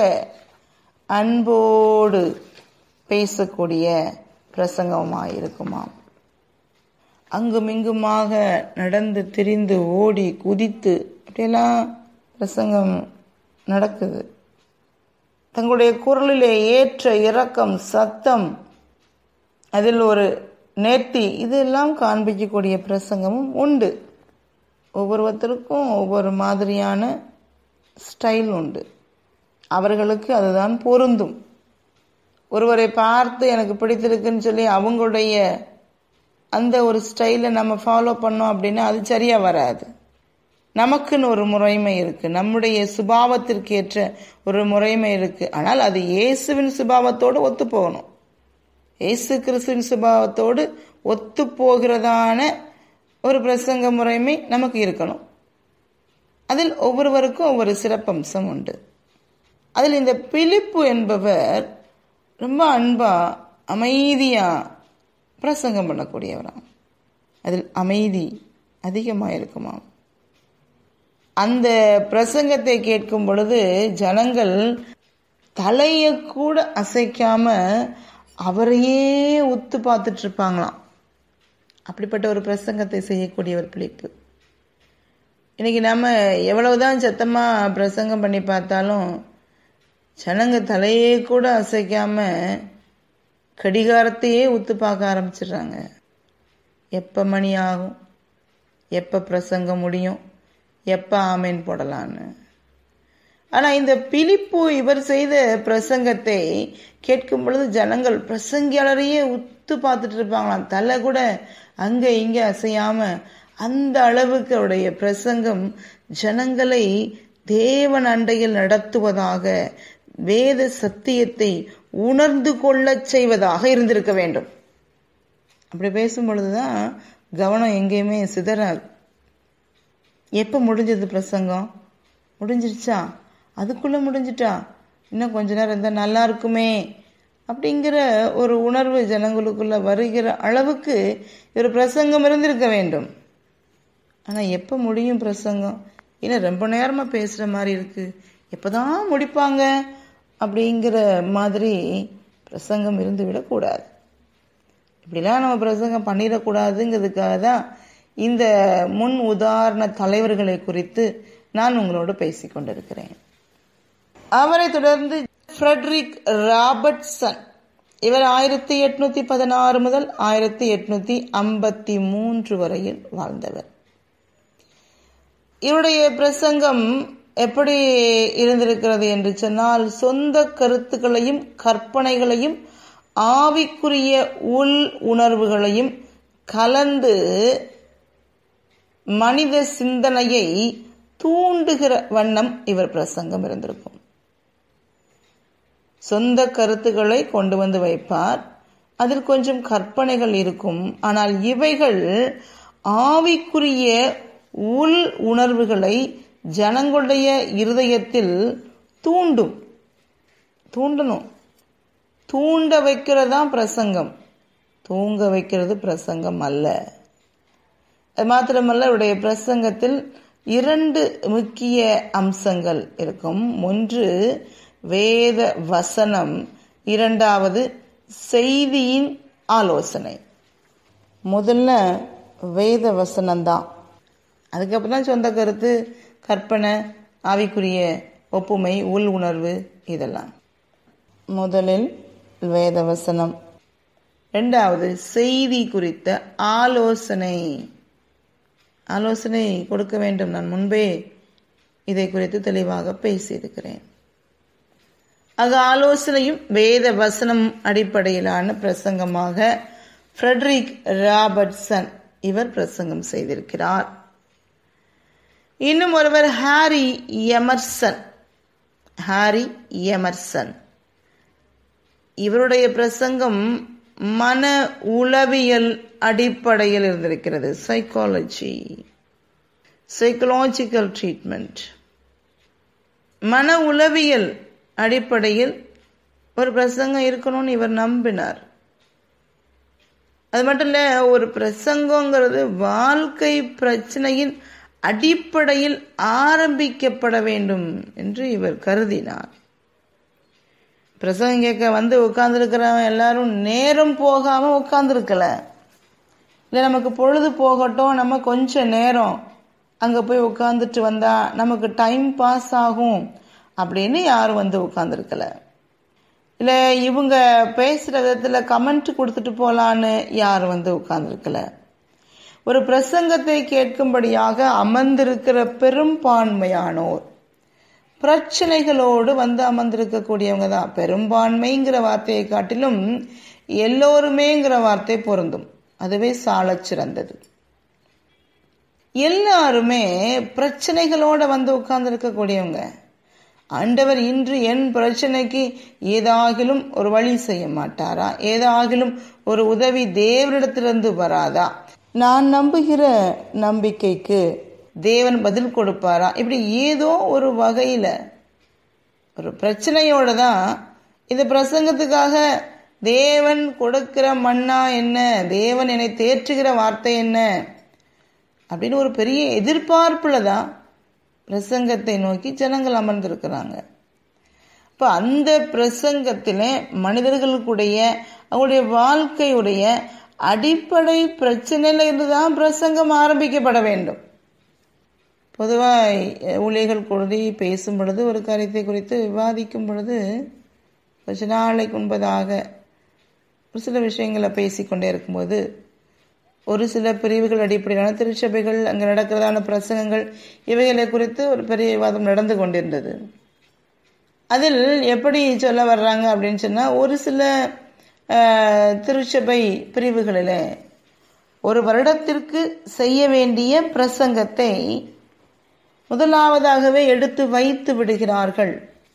அன்போடு பேசக்கூடிய பிரசங்கமாக இருக்குமாம் அங்குமிங்குமாக நடந்து திரிந்து ஓடி குதித்து அப்படியெல்லாம் பிரசங்கம் நடக்குது தங்களுடைய குரலிலே ஏற்ற இறக்கம் சத்தம் அதில் ஒரு நேர்த்தி இதெல்லாம் காண்பிக்கக்கூடிய பிரசங்கமும் உண்டு ஒவ்வொருத்தருக்கும் ஒவ்வொரு மாதிரியான ஸ்டைல் உண்டு அவர்களுக்கு அதுதான் பொருந்தும் ஒருவரை பார்த்து எனக்கு பிடித்திருக்குன்னு சொல்லி அவங்களுடைய அந்த ஒரு ஸ்டைலை நம்ம ஃபாலோ பண்ணோம் அப்படின்னா அது சரியாக வராது நமக்குன்னு ஒரு முறைமை இருக்கு நம்முடைய சுபாவத்திற்கு ஏற்ற ஒரு முறைமை இருக்கு ஆனால் அது இயேசுவின் சுபாவத்தோடு ஒத்து போகணும் இயேசு கிறிஸ்துவின் சுபாவத்தோடு ஒத்து போகிறதான ஒரு பிரசங்க முறைமை நமக்கு இருக்கணும் அதில் ஒவ்வொருவருக்கும் ஒவ்வொரு சிறப்பம்சம் உண்டு அதில் இந்த பிலிப்பு என்பவர் ரொம்ப அன்பா அமைதியா பிரசங்கம் பண்ணக்கூடியவராம் அதில் அமைதி அதிகமாக இருக்குமாம் அந்த பிரசங்கத்தை கேட்கும் பொழுது ஜனங்கள் தலையை கூட அசைக்காம அவரையே உத்து பார்த்துட்டு இருப்பாங்களாம் அப்படிப்பட்ட ஒரு பிரசங்கத்தை செய்யக்கூடிய ஒரு பிழைப்பு இன்னைக்கு நம்ம எவ்வளவுதான் சத்தமா பிரசங்கம் பண்ணி பார்த்தாலும் ஜனங்க தலையே கூட அசைக்காம கடிகாரத்தையே உத்து பார்க்க ஆரம்பிச்சிடுறாங்க எப்போ மணி ஆகும் எப்போ பிரசங்கம் முடியும் எப்போ ஆமேன் போடலான்னு ஆனா இந்த பிலிப்பு இவர் செய்த பிரசங்கத்தை கேட்கும் பொழுது ஜனங்கள் பிரசங்கியாளரையே உத்து பார்த்துட்டு இருப்பாங்களாம் தலை கூட அங்க இங்க அசையாம அந்த அளவுக்கு அவருடைய பிரசங்கம் ஜனங்களை தேவன் அண்டையில் நடத்துவதாக வேத சத்தியத்தை உணர்ந்து கொள்ளச் செய்வதாக இருந்திருக்க வேண்டும் அப்படி பேசும் பொழுதுதான் கவனம் எங்கேயுமே சிதறாது எப்ப முடிஞ்சது பிரசங்கம் முடிஞ்சிருச்சா அதுக்குள்ள முடிஞ்சிட்டா இன்னும் கொஞ்ச நேரம் இருந்தா நல்லா இருக்குமே அப்படிங்கிற ஒரு உணர்வு ஜனங்களுக்குள்ள வருகிற அளவுக்கு ஒரு பிரசங்கம் இருந்திருக்க வேண்டும் ஆனா எப்ப முடியும் பிரசங்கம் ஏன்னா ரொம்ப நேரமா பேசுற மாதிரி இருக்கு எப்பதான் முடிப்பாங்க அப்படிங்கிற மாதிரி பிரசங்கம் இருந்து விடக்கூடாது இப்படிலாம் நம்ம பிரசங்கம் பண்ணிடக்கூடாதுங்கிறதுக்காக தான் இந்த முன் உதாரண தலைவர்களை குறித்து நான் உங்களோடு பேசிக் கொண்டிருக்கிறேன் அவரை தொடர்ந்து ஃப்ரெட்ரிக் ராபர்ட்சன் இவர் ஆயிரத்தி எட்நூத்தி பதினாறு முதல் ஆயிரத்தி எட்நூத்தி ஐம்பத்தி மூன்று வரையில் வாழ்ந்தவர் இவருடைய பிரசங்கம் எப்படி இருந்திருக்கிறது என்று சொன்னால் சொந்த கருத்துக்களையும் கற்பனைகளையும் ஆவிக்குரிய உள் உணர்வுகளையும் கலந்து மனித சிந்தனையை தூண்டுகிற வண்ணம் இவர் பிரசங்கம் இருந்திருக்கும் சொந்த கருத்துக்களை கொண்டு வந்து வைப்பார் அதில் கொஞ்சம் கற்பனைகள் இருக்கும் ஆனால் இவைகள் ஆவிக்குரிய உள் உணர்வுகளை ஜனங்களுடைய இருதயத்தில் தூண்டும் தூண்டணும் தூண்ட வைக்கிறதா பிரசங்கம் தூங்க வைக்கிறது பிரசங்கம் அல்ல அது மாத்திரமல்ல அவருடைய பிரசங்கத்தில் இரண்டு முக்கிய அம்சங்கள் இருக்கும் ஒன்று வேத வசனம் இரண்டாவது செய்தியின் ஆலோசனை முதல்ல வேத வசனம்தான் அதுக்கப்புறம் தான் சொந்த கருத்து கற்பனை ஆவிக்குரிய ஒப்புமை உள் உணர்வு இதெல்லாம் முதலில் வேத வசனம் ரெண்டாவது செய்தி குறித்த ஆலோசனை ஆலோசனை கொடுக்க வேண்டும் நான் முன்பே இதை குறித்து தெளிவாக பேசியிருக்கிறேன் ஆக ஆலோசனையும் வேத வசனம் அடிப்படையிலான பிரசங்கமாக ஃப்ரெட்ரிக் ராபர்ட்சன் இவர் பிரசங்கம் செய்திருக்கிறார் இன்னும் ஒருவர் ஹாரி எமர்சன் ஹாரி எமர்சன் இவருடைய பிரசங்கம் மன உளவியல் அடிப்படையில் இருந்திருக்கிறது சைக்காலஜி சைக்கலாஜிக்கல் ட்ரீட்மெண்ட் மன உளவியல் அடிப்படையில் ஒரு பிரசங்கம் இருக்கணும்னு இவர் நம்பினார் அது மட்டும் இல்ல ஒரு பிரசங்கங்கிறது வாழ்க்கை பிரச்சனையின் அடிப்படையில் ஆரம்பிக்கப்பட வேண்டும் என்று இவர் கருதினார் பிரசங்கம் கேட்க வந்து உட்கார்ந்துருக்கிறவன் எல்லாரும் நேரம் போகாம உட்கார்ந்துருக்கல இல்லை நமக்கு பொழுது போகட்டும் நம்ம கொஞ்சம் நேரம் அங்கே போய் உட்காந்துட்டு வந்தா நமக்கு டைம் பாஸ் ஆகும் அப்படின்னு யாரும் வந்து உட்காந்துருக்கல இல்லை இவங்க பேசுகிற விதத்தில் கமெண்ட் கொடுத்துட்டு போகலான்னு யாரும் வந்து உட்காந்துருக்கல ஒரு பிரசங்கத்தை கேட்கும்படியாக அமர்ந்திருக்கிற பெரும்பான்மையானோர் பிரச்சனைகளோடு வந்து அமர்ந்திருக்கக்கூடியவங்க தான் பெரும்பான்மைங்கிற வார்த்தையை காட்டிலும் எல்லோருமேங்கிற வார்த்தை பொருந்தும் அதுவே சாலச் சிறந்தது எல்லாருமே பிரச்சனைகளோட வந்து உட்கார்ந்து இருக்கக்கூடியவங்க ஆண்டவர் இன்று என் பிரச்சனைக்கு ஏதாகிலும் ஒரு வழி செய்ய மாட்டாரா ஏதாகிலும் ஒரு உதவி தேவனிடத்திலிருந்து வராதா நான் நம்புகிற நம்பிக்கைக்கு தேவன் பதில் கொடுப்பாரா இப்படி ஏதோ ஒரு வகையில ஒரு பிரச்சனையோட தான் இந்த பிரசங்கத்துக்காக தேவன் கொடுக்கிற மண்ணா என்ன தேவன் என்னை தேற்றுகிற வார்த்தை என்ன அப்படின்னு ஒரு பெரிய எதிர்பார்ப்புல தான் பிரசங்கத்தை நோக்கி ஜனங்கள் அமர்ந்திருக்கிறாங்க இப்போ அந்த பிரசங்கத்தில் மனிதர்களுக்குடைய அவங்களுடைய வாழ்க்கையுடைய அடிப்படை பிரச்சனையில இருந்து தான் பிரசங்கம் ஆரம்பிக்கப்பட வேண்டும் பொதுவாக ஊழியர்கள் கூடி பேசும் பொழுது ஒரு காரியத்தை குறித்து விவாதிக்கும் பொழுது கொஞ்ச நாளைக்கு முன்பதாக ஒரு சில விஷயங்களை பேசிக்கொண்டே இருக்கும்போது ஒரு சில பிரிவுகள் அடிப்படையிலான திருச்சபைகள் அங்கே நடக்கிறதான பிரசங்கங்கள் இவைகளை குறித்து ஒரு பெரிய விவாதம் நடந்து கொண்டிருந்தது அதில் எப்படி சொல்ல வர்றாங்க அப்படின்னு சொன்னால் ஒரு சில அஹ், திருச்சபை பிரிவுகளில் ஒரு வருடத்திற்கு செய்ய வேண்டிய பிரசங்கத்தை முதலாவதாகவே எடுத்து வைத்து விடுகிறார்கள்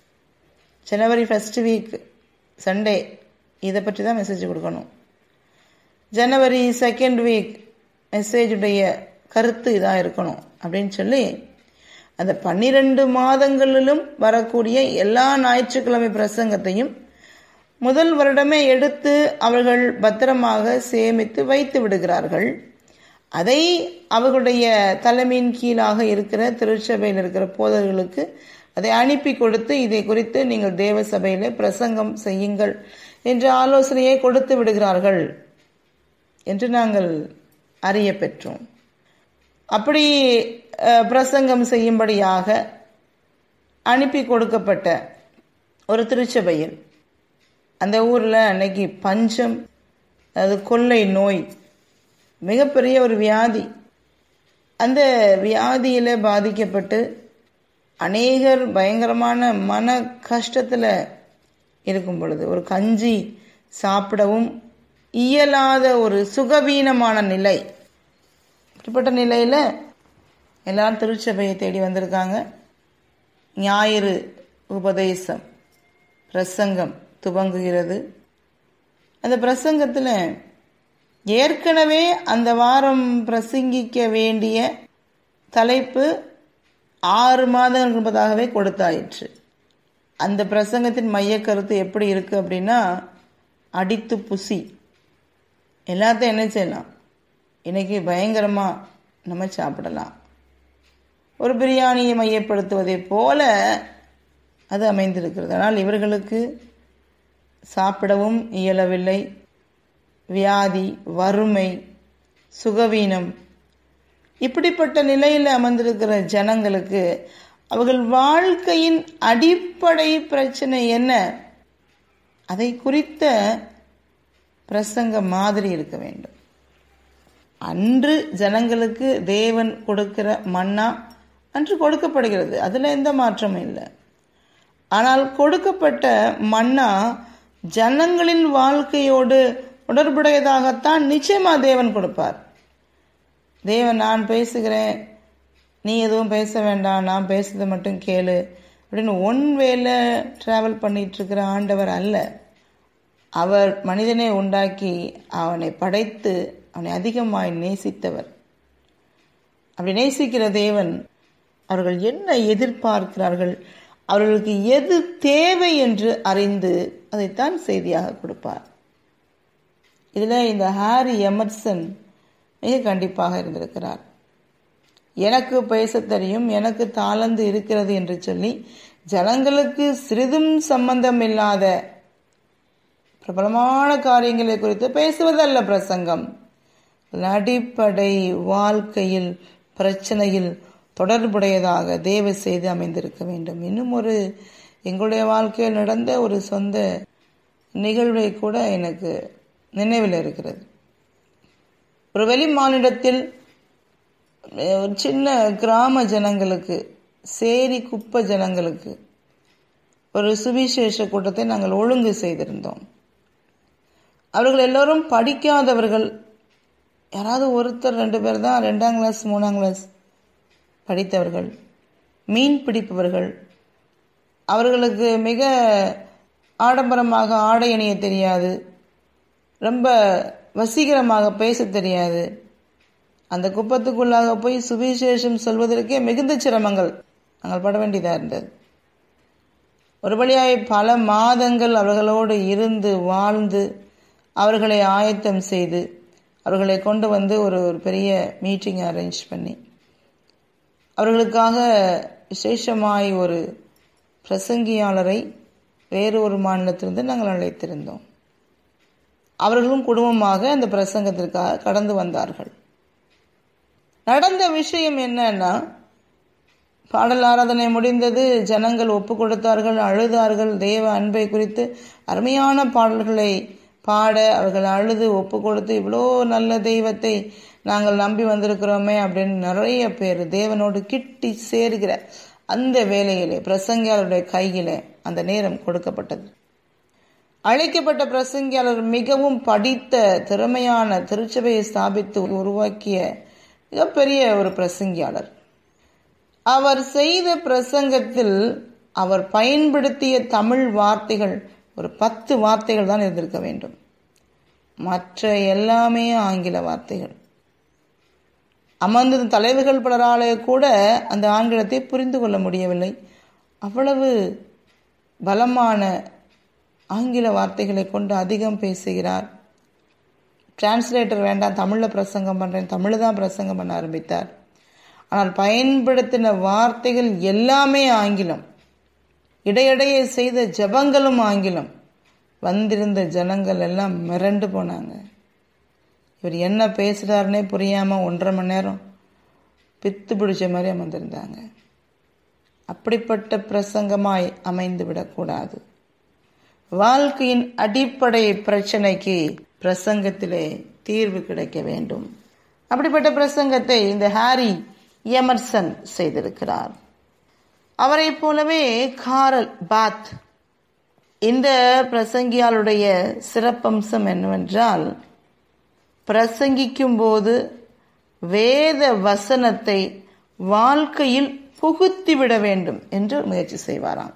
ஜனவரி ஃபர்ஸ்ட் வீக் சண்டே இதை பற்றி தான் மெசேஜ் கொடுக்கணும் ஜனவரி செகண்ட் வீக் மெசேஜுடைய கருத்து இதாக இருக்கணும் அப்படின்னு சொல்லி அந்த பன்னிரண்டு மாதங்களிலும் வரக்கூடிய எல்லா ஞாயிற்றுக்கிழமை பிரசங்கத்தையும் முதல் வருடமே எடுத்து அவர்கள் பத்திரமாக சேமித்து வைத்து விடுகிறார்கள் அதை அவர்களுடைய தலைமையின் கீழாக இருக்கிற திருச்சபையில் இருக்கிற போதர்களுக்கு அதை அனுப்பி கொடுத்து இதை குறித்து நீங்கள் தேவ சபையிலே பிரசங்கம் செய்யுங்கள் என்ற ஆலோசனையை கொடுத்து விடுகிறார்கள் என்று நாங்கள் அறிய பெற்றோம் அப்படி அஹ், பிரசங்கம் செய்யும்படியாக அனுப்பி கொடுக்கப்பட்ட ஒரு திருச்சபையில் அந்த ஊரில் அன்னைக்கு பஞ்சம் அது கொள்ளை நோய் மிகப்பெரிய ஒரு வியாதி அந்த வியாதியில் பாதிக்கப்பட்டு அநேகர் பயங்கரமான மன கஷ்டத்தில் இருக்கும் பொழுது ஒரு கஞ்சி சாப்பிடவும் இயலாத ஒரு சுகவீனமான நிலை இப்படிப்பட்ட நிலையில் எல்லாரும் திருச்சபையை தேடி வந்திருக்காங்க ஞாயிறு உபதேசம் பிரசங்கம் துவங்குகிறது அந்த பிரசங்கத்தில் ஏற்கனவே அந்த வாரம் பிரசங்கிக்க வேண்டிய தலைப்பு ஆறு மாதங்கள் முன்பதாகவே கொடுத்தாயிற்று அந்த பிரசங்கத்தின் மைய கருத்து எப்படி இருக்கு அப்படின்னா அடித்து புசி எல்லாத்தையும் என்ன செய்யலாம் இன்னைக்கு பயங்கரமா நம்ம சாப்பிடலாம் ஒரு பிரியாணியை மையப்படுத்துவதை போல அது அமைந்திருக்கிறது ஆனால் இவர்களுக்கு சாப்பிடவும் இயலவில்லை வியாதி வறுமை சுகவீனம் இப்படிப்பட்ட நிலையில் அமர்ந்திருக்கிற ஜனங்களுக்கு அவர்கள் வாழ்க்கையின் அடிப்படை பிரச்சனை என்ன அதை குறித்த பிரசங்க மாதிரி இருக்க வேண்டும் அன்று ஜனங்களுக்கு தேவன் கொடுக்கிற மன்னா அன்று கொடுக்கப்படுகிறது அதுல எந்த மாற்றமும் இல்லை ஆனால் கொடுக்கப்பட்ட மன்னா ஜனங்களின் வாழ்க்கையோடு தொடர்புடையதாகத்தான் நிச்சயமா தேவன் கொடுப்பார் தேவன் நான் பேசுகிறேன் நீ எதுவும் பேச வேண்டாம் நான் பேசுறதை மட்டும் கேளு அப்படின்னு ஒன் வேல டிராவல் பண்ணிட்டு இருக்கிற ஆண்டவர் அல்ல அவர் மனிதனை உண்டாக்கி அவனை படைத்து அவனை அதிகமாய் நேசித்தவர் அப்படி நேசிக்கிற தேவன் அவர்கள் என்ன எதிர்பார்க்கிறார்கள் அவர்களுக்கு எது தேவை என்று அறிந்து அதைத்தான் செய்தியாக கொடுப்பார் இதில் இந்த ஹாரி எமர்சன் மிக கண்டிப்பாக இருந்திருக்கிறார் எனக்கு பேச தெரியும் எனக்கு தாளந்து இருக்கிறது என்று சொல்லி ஜனங்களுக்கு சிறிதும் சம்பந்தம் இல்லாத பிரபலமான காரியங்களை குறித்து பேசுவதல்ல பிரசங்கம் அடிப்படை வாழ்க்கையில் பிரச்சனையில் தொடர்புடையதாக தேவ செய்து அமைந்திருக்க வேண்டும் இன்னும் ஒரு எங்களுடைய வாழ்க்கையில் நடந்த ஒரு சொந்த நிகழ்வை கூட எனக்கு நினைவில் இருக்கிறது ஒரு வெளி மாநிலத்தில் ஒரு சின்ன கிராம ஜனங்களுக்கு சேரி குப்பை ஜனங்களுக்கு ஒரு சுவிசேஷ கூட்டத்தை நாங்கள் ஒழுங்கு செய்திருந்தோம் அவர்கள் எல்லோரும் படிக்காதவர்கள் யாராவது ஒருத்தர் ரெண்டு பேர் தான் ரெண்டாம் கிளாஸ் மூணாம் கிளாஸ் படித்தவர்கள் மீன் பிடிப்பவர்கள் அவர்களுக்கு மிக ஆடம்பரமாக ஆடை அணிய தெரியாது ரொம்ப வசீகரமாக பேச தெரியாது அந்த குப்பத்துக்குள்ளாக போய் சுவிசேஷம் சொல்வதற்கே மிகுந்த சிரமங்கள் நாங்கள் பட வேண்டியதாக இருந்தது ஒரு வழியாய் பல மாதங்கள் அவர்களோடு இருந்து வாழ்ந்து அவர்களை ஆயத்தம் செய்து அவர்களை கொண்டு வந்து ஒரு ஒரு பெரிய மீட்டிங் அரேஞ்ச் பண்ணி அவர்களுக்காக விசேஷமாய் ஒரு பிரசங்கியாளரை வேறு ஒரு மாநிலத்திலிருந்து நாங்கள் அழைத்திருந்தோம் அவர்களும் குடும்பமாக அந்த பிரசங்கத்திற்காக கடந்து வந்தார்கள் நடந்த விஷயம் என்னன்னா பாடல் ஆராதனை முடிந்தது ஜனங்கள் ஒப்பு கொடுத்தார்கள் அழுதார்கள் தேவ அன்பை குறித்து அருமையான பாடல்களை பாட அவர்கள் அழுது ஒப்பு கொடுத்து இவ்வளோ நல்ல தெய்வத்தை நாங்கள் நம்பி வந்திருக்கிறோமே அப்படின்னு நிறைய பேர் தேவனோடு கிட்டி சேர்கிற அந்த வேலையிலே பிரசங்கியாளருடைய கையிலே அந்த நேரம் கொடுக்கப்பட்டது அழைக்கப்பட்ட பிரசங்கியாளர் மிகவும் படித்த திறமையான திருச்சபையை ஸ்தாபித்து உருவாக்கிய மிகப்பெரிய ஒரு பிரசங்கியாளர் அவர் செய்த பிரசங்கத்தில் அவர் பயன்படுத்திய தமிழ் வார்த்தைகள் ஒரு பத்து வார்த்தைகள் தான் இருந்திருக்க வேண்டும் மற்ற எல்லாமே ஆங்கில வார்த்தைகள் அமர்ந்த தலைவர்கள் பலராலே கூட அந்த ஆங்கிலத்தை புரிந்து கொள்ள முடியவில்லை அவ்வளவு பலமான ஆங்கில வார்த்தைகளை கொண்டு அதிகம் பேசுகிறார் டிரான்ஸ்லேட்டர் வேண்டாம் தமிழில் பிரசங்கம் பண்ணுறேன் தமிழ் தான் பிரசங்கம் பண்ண ஆரம்பித்தார் ஆனால் பயன்படுத்தின வார்த்தைகள் எல்லாமே ஆங்கிலம் இடையிடையே செய்த ஜபங்களும் ஆங்கிலம் வந்திருந்த ஜனங்கள் எல்லாம் மிரண்டு போனாங்க இவர் என்ன பேசுகிறாருனே புரியாமல் ஒன்றரை மணி நேரம் பித்து பிடிச்ச மாதிரி அமர்ந்திருந்தாங்க அப்படிப்பட்ட பிரசங்கமாய் அமைந்து விடக்கூடாது வாழ்க்கையின் அடிப்படை பிரச்சனைக்கு பிரசங்கத்திலே தீர்வு கிடைக்க வேண்டும் அப்படிப்பட்ட பிரசங்கத்தை இந்த ஹாரி எமர்சன் செய்திருக்கிறார் அவரை போலவே காரல் பாத் இந்த பிரசங்கியாளுடைய சிறப்பம்சம் என்னவென்றால் பிரசங்கிக்கும் போது வேத வசனத்தை வாழ்க்கையில் புகுத்திவிட வேண்டும் என்று முயற்சி செய்வாராம்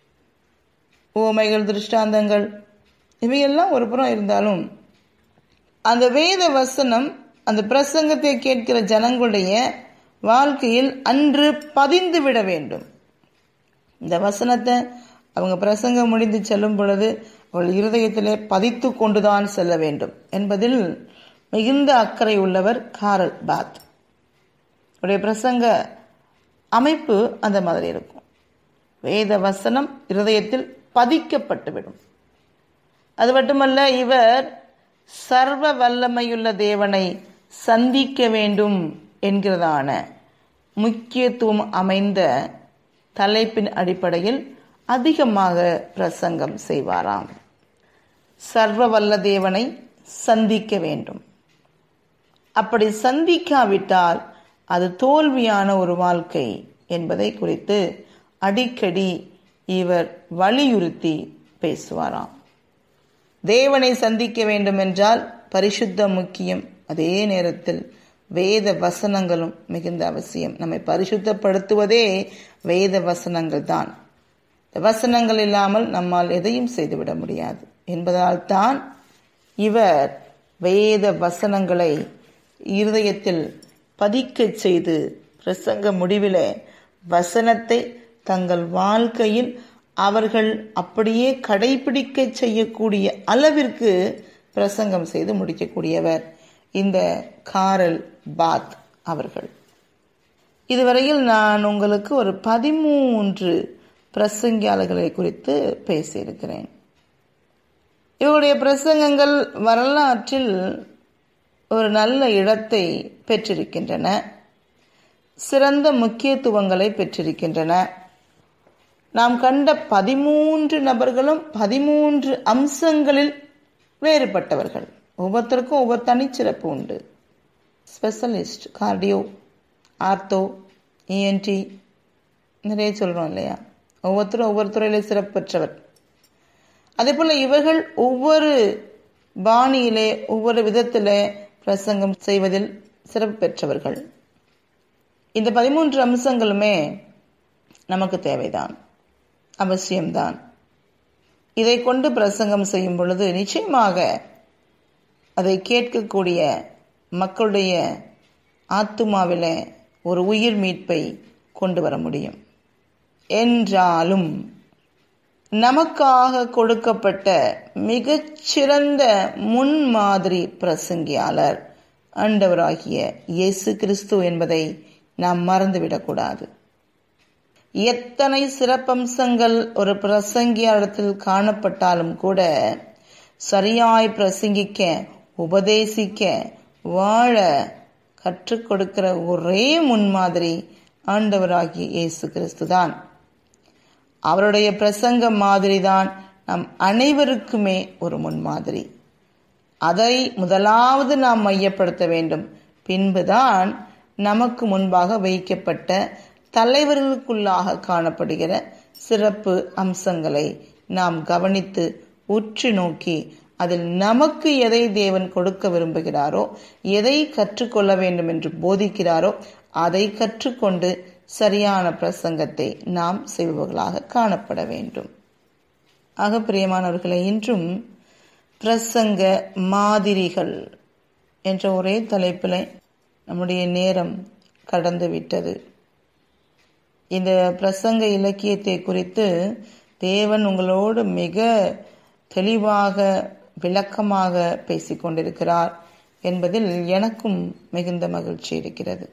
ஓமைகள் திருஷ்டாந்தங்கள் இவையெல்லாம் ஒரு புறம் இருந்தாலும் அந்த வேத வசனம் அந்த பிரசங்கத்தை கேட்கிற ஜனங்களுடைய வாழ்க்கையில் அன்று பதிந்து விட வேண்டும் இந்த வசனத்தை அவங்க பிரசங்கம் முடிந்து செல்லும் பொழுது அவள் இருதயத்திலே பதித்து கொண்டுதான் செல்ல வேண்டும் என்பதில் மிகுந்த அக்கறை உள்ளவர் காரல் பாத் அவருடைய பிரசங்க அமைப்பு அந்த மாதிரி இருக்கும் வேத வசனம் இருதயத்தில் பதிக்கப்பட்டுவிடும் அது மட்டுமல்ல இவர் சர்வ வல்லமையுள்ள தேவனை சந்திக்க வேண்டும் என்கிறதான முக்கியத்துவம் அமைந்த தலைப்பின் அடிப்படையில் அதிகமாக பிரசங்கம் செய்வாராம் சர்வ வல்ல தேவனை சந்திக்க வேண்டும் அப்படி சந்திக்காவிட்டால் அது தோல்வியான ஒரு வாழ்க்கை என்பதை குறித்து அடிக்கடி இவர் வலியுறுத்தி பேசுவாராம் தேவனை சந்திக்க வேண்டும் என்றால் பரிசுத்தம் முக்கியம் அதே நேரத்தில் வேத வசனங்களும் மிகுந்த அவசியம் நம்மை பரிசுத்தப்படுத்துவதே வேத வசனங்கள் தான் வசனங்கள் இல்லாமல் நம்மால் எதையும் செய்துவிட முடியாது என்பதால் தான் இவர் வேத வசனங்களை இருதயத்தில் பதிக்கச் செய்து பிரசங்க முடிவில் வசனத்தை தங்கள் வாழ்க்கையில் அவர்கள் அப்படியே கடைபிடிக்க செய்யக்கூடிய அளவிற்கு பிரசங்கம் செய்து முடிக்கக்கூடியவர் இந்த காரல் பாத் அவர்கள் இதுவரையில் நான் உங்களுக்கு ஒரு பதிமூன்று பிரசங்கியாளர்களை குறித்து பேசியிருக்கிறேன் இவருடைய பிரசங்கங்கள் வரலாற்றில் ஒரு நல்ல இடத்தை பெற்றிருக்கின்றன சிறந்த முக்கியத்துவங்களை பெற்றிருக்கின்றன நாம் கண்ட பதிமூன்று நபர்களும் பதிமூன்று அம்சங்களில் வேறுபட்டவர்கள் ஒவ்வொருத்தருக்கும் ஒவ்வொரு தனிச்சிறப்பு உண்டு ஸ்பெஷலிஸ்ட் கார்டியோ ஆர்த்தோ இஎன்டி நிறைய சொல்கிறோம் இல்லையா ஒவ்வொருத்தரும் ஒவ்வொரு துறையில சிறப்பு பெற்றவர் அதே போல் இவர்கள் ஒவ்வொரு பாணியிலே ஒவ்வொரு விதத்தில் பிரசங்கம் செய்வதில் சிறப்பு பெற்றவர்கள் இந்த பதிமூன்று அம்சங்களுமே நமக்கு தேவைதான் அவசியம்தான் இதை கொண்டு பிரசங்கம் செய்யும் பொழுது நிச்சயமாக அதை கேட்கக்கூடிய மக்களுடைய ஆத்துமாவில ஒரு உயிர் மீட்பை கொண்டு வர முடியும் என்றாலும் நமக்காக கொடுக்கப்பட்ட மிகச்சிறந்த முன்மாதிரி பிரசங்கியாளர் ஆண்டவராகிய இயேசு கிறிஸ்து என்பதை நாம் மறந்துவிடக்கூடாது எத்தனை சிறப்பம்சங்கள் ஒரு பிரசங்கியாளத்தில் காணப்பட்டாலும் கூட சரியாய் பிரசங்கிக்க உபதேசிக்க வாழ கற்றுக் கொடுக்கிற ஒரே முன்மாதிரி ஆண்டவராகிய இயேசு கிறிஸ்து தான் அவருடைய பிரசங்க மாதிரி தான் நம் அனைவருக்குமே ஒரு முன்மாதிரி அதை முதலாவது நாம் மையப்படுத்த வேண்டும் பின்புதான் நமக்கு முன்பாக வைக்கப்பட்ட தலைவர்களுக்குள்ளாக காணப்படுகிற சிறப்பு அம்சங்களை நாம் கவனித்து உற்று நோக்கி அதில் நமக்கு எதை தேவன் கொடுக்க விரும்புகிறாரோ எதை கற்றுக்கொள்ள வேண்டும் என்று போதிக்கிறாரோ அதை கற்றுக்கொண்டு சரியான பிரசங்கத்தை நாம் செய்பவர்களாக காணப்பட வேண்டும் ஆக பிரியமானவர்களை இன்றும் பிரசங்க மாதிரிகள் என்ற ஒரே தலைப்பில் நம்முடைய நேரம் கடந்து விட்டது இந்த பிரசங்க இலக்கியத்தை குறித்து தேவன் உங்களோடு மிக தெளிவாக விளக்கமாக பேசிக்கொண்டிருக்கிறார் என்பதில் எனக்கும் மிகுந்த மகிழ்ச்சி இருக்கிறது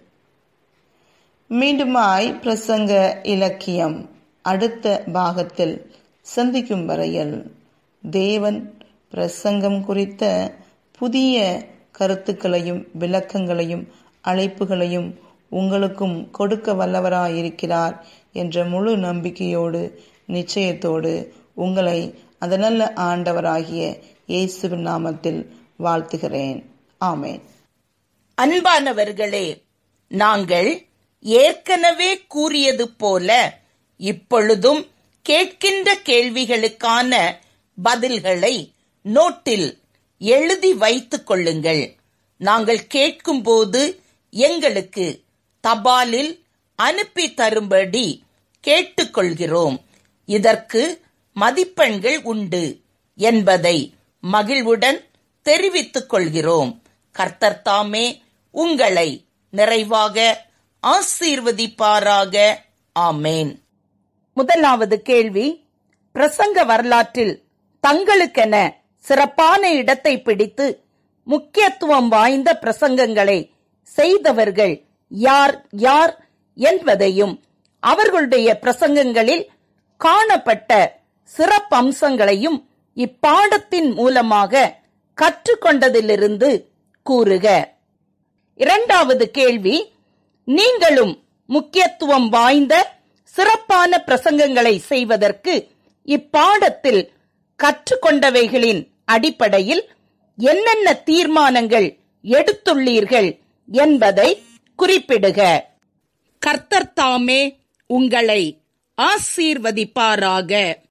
மீண்டுமாய் பிரசங்க இலக்கியம் அடுத்த பாகத்தில் சந்திக்கும் வரையில் தேவன் பிரசங்கம் குறித்த புதிய கருத்துக்களையும் விளக்கங்களையும் அழைப்புகளையும் உங்களுக்கும் கொடுக்க வல்லவராயிருக்கிறார் என்ற முழு நம்பிக்கையோடு நிச்சயத்தோடு உங்களை அந்த நல்ல ஆண்டவராகிய இயேசுவின் நாமத்தில் வாழ்த்துகிறேன் ஆமேன் அன்பானவர்களே நாங்கள் ஏற்கனவே கூறியது போல இப்பொழுதும் கேட்கின்ற கேள்விகளுக்கான பதில்களை நோட்டில் எழுதி வைத்துக் கொள்ளுங்கள் நாங்கள் கேட்கும்போது எங்களுக்கு தபாலில் அனுப்பி தரும்படி கேட்டுக்கொள்கிறோம் இதற்கு மதிப்பெண்கள் உண்டு என்பதை மகிழ்வுடன் தெரிவித்துக் கொள்கிறோம் கர்த்தர் தாமே உங்களை நிறைவாக ஆசீர்வதிப்பாராக ஆமேன் முதலாவது கேள்வி பிரசங்க வரலாற்றில் தங்களுக்கென சிறப்பான இடத்தை பிடித்து முக்கியத்துவம் வாய்ந்த பிரசங்கங்களை செய்தவர்கள் யார் யார் என்பதையும் அவர்களுடைய பிரசங்கங்களில் காணப்பட்ட சிறப்பம்சங்களையும் இப்பாடத்தின் மூலமாக கற்றுக்கொண்டதிலிருந்து கூறுக இரண்டாவது கேள்வி நீங்களும் முக்கியத்துவம் வாய்ந்த சிறப்பான பிரசங்கங்களை செய்வதற்கு இப்பாடத்தில் கற்றுக்கொண்டவைகளின் அடிப்படையில் என்னென்ன தீர்மானங்கள் எடுத்துள்ளீர்கள் என்பதை குறிப்பிடுக கர்த்தர் தாமே உங்களை ஆசீர்வதிப்பாராக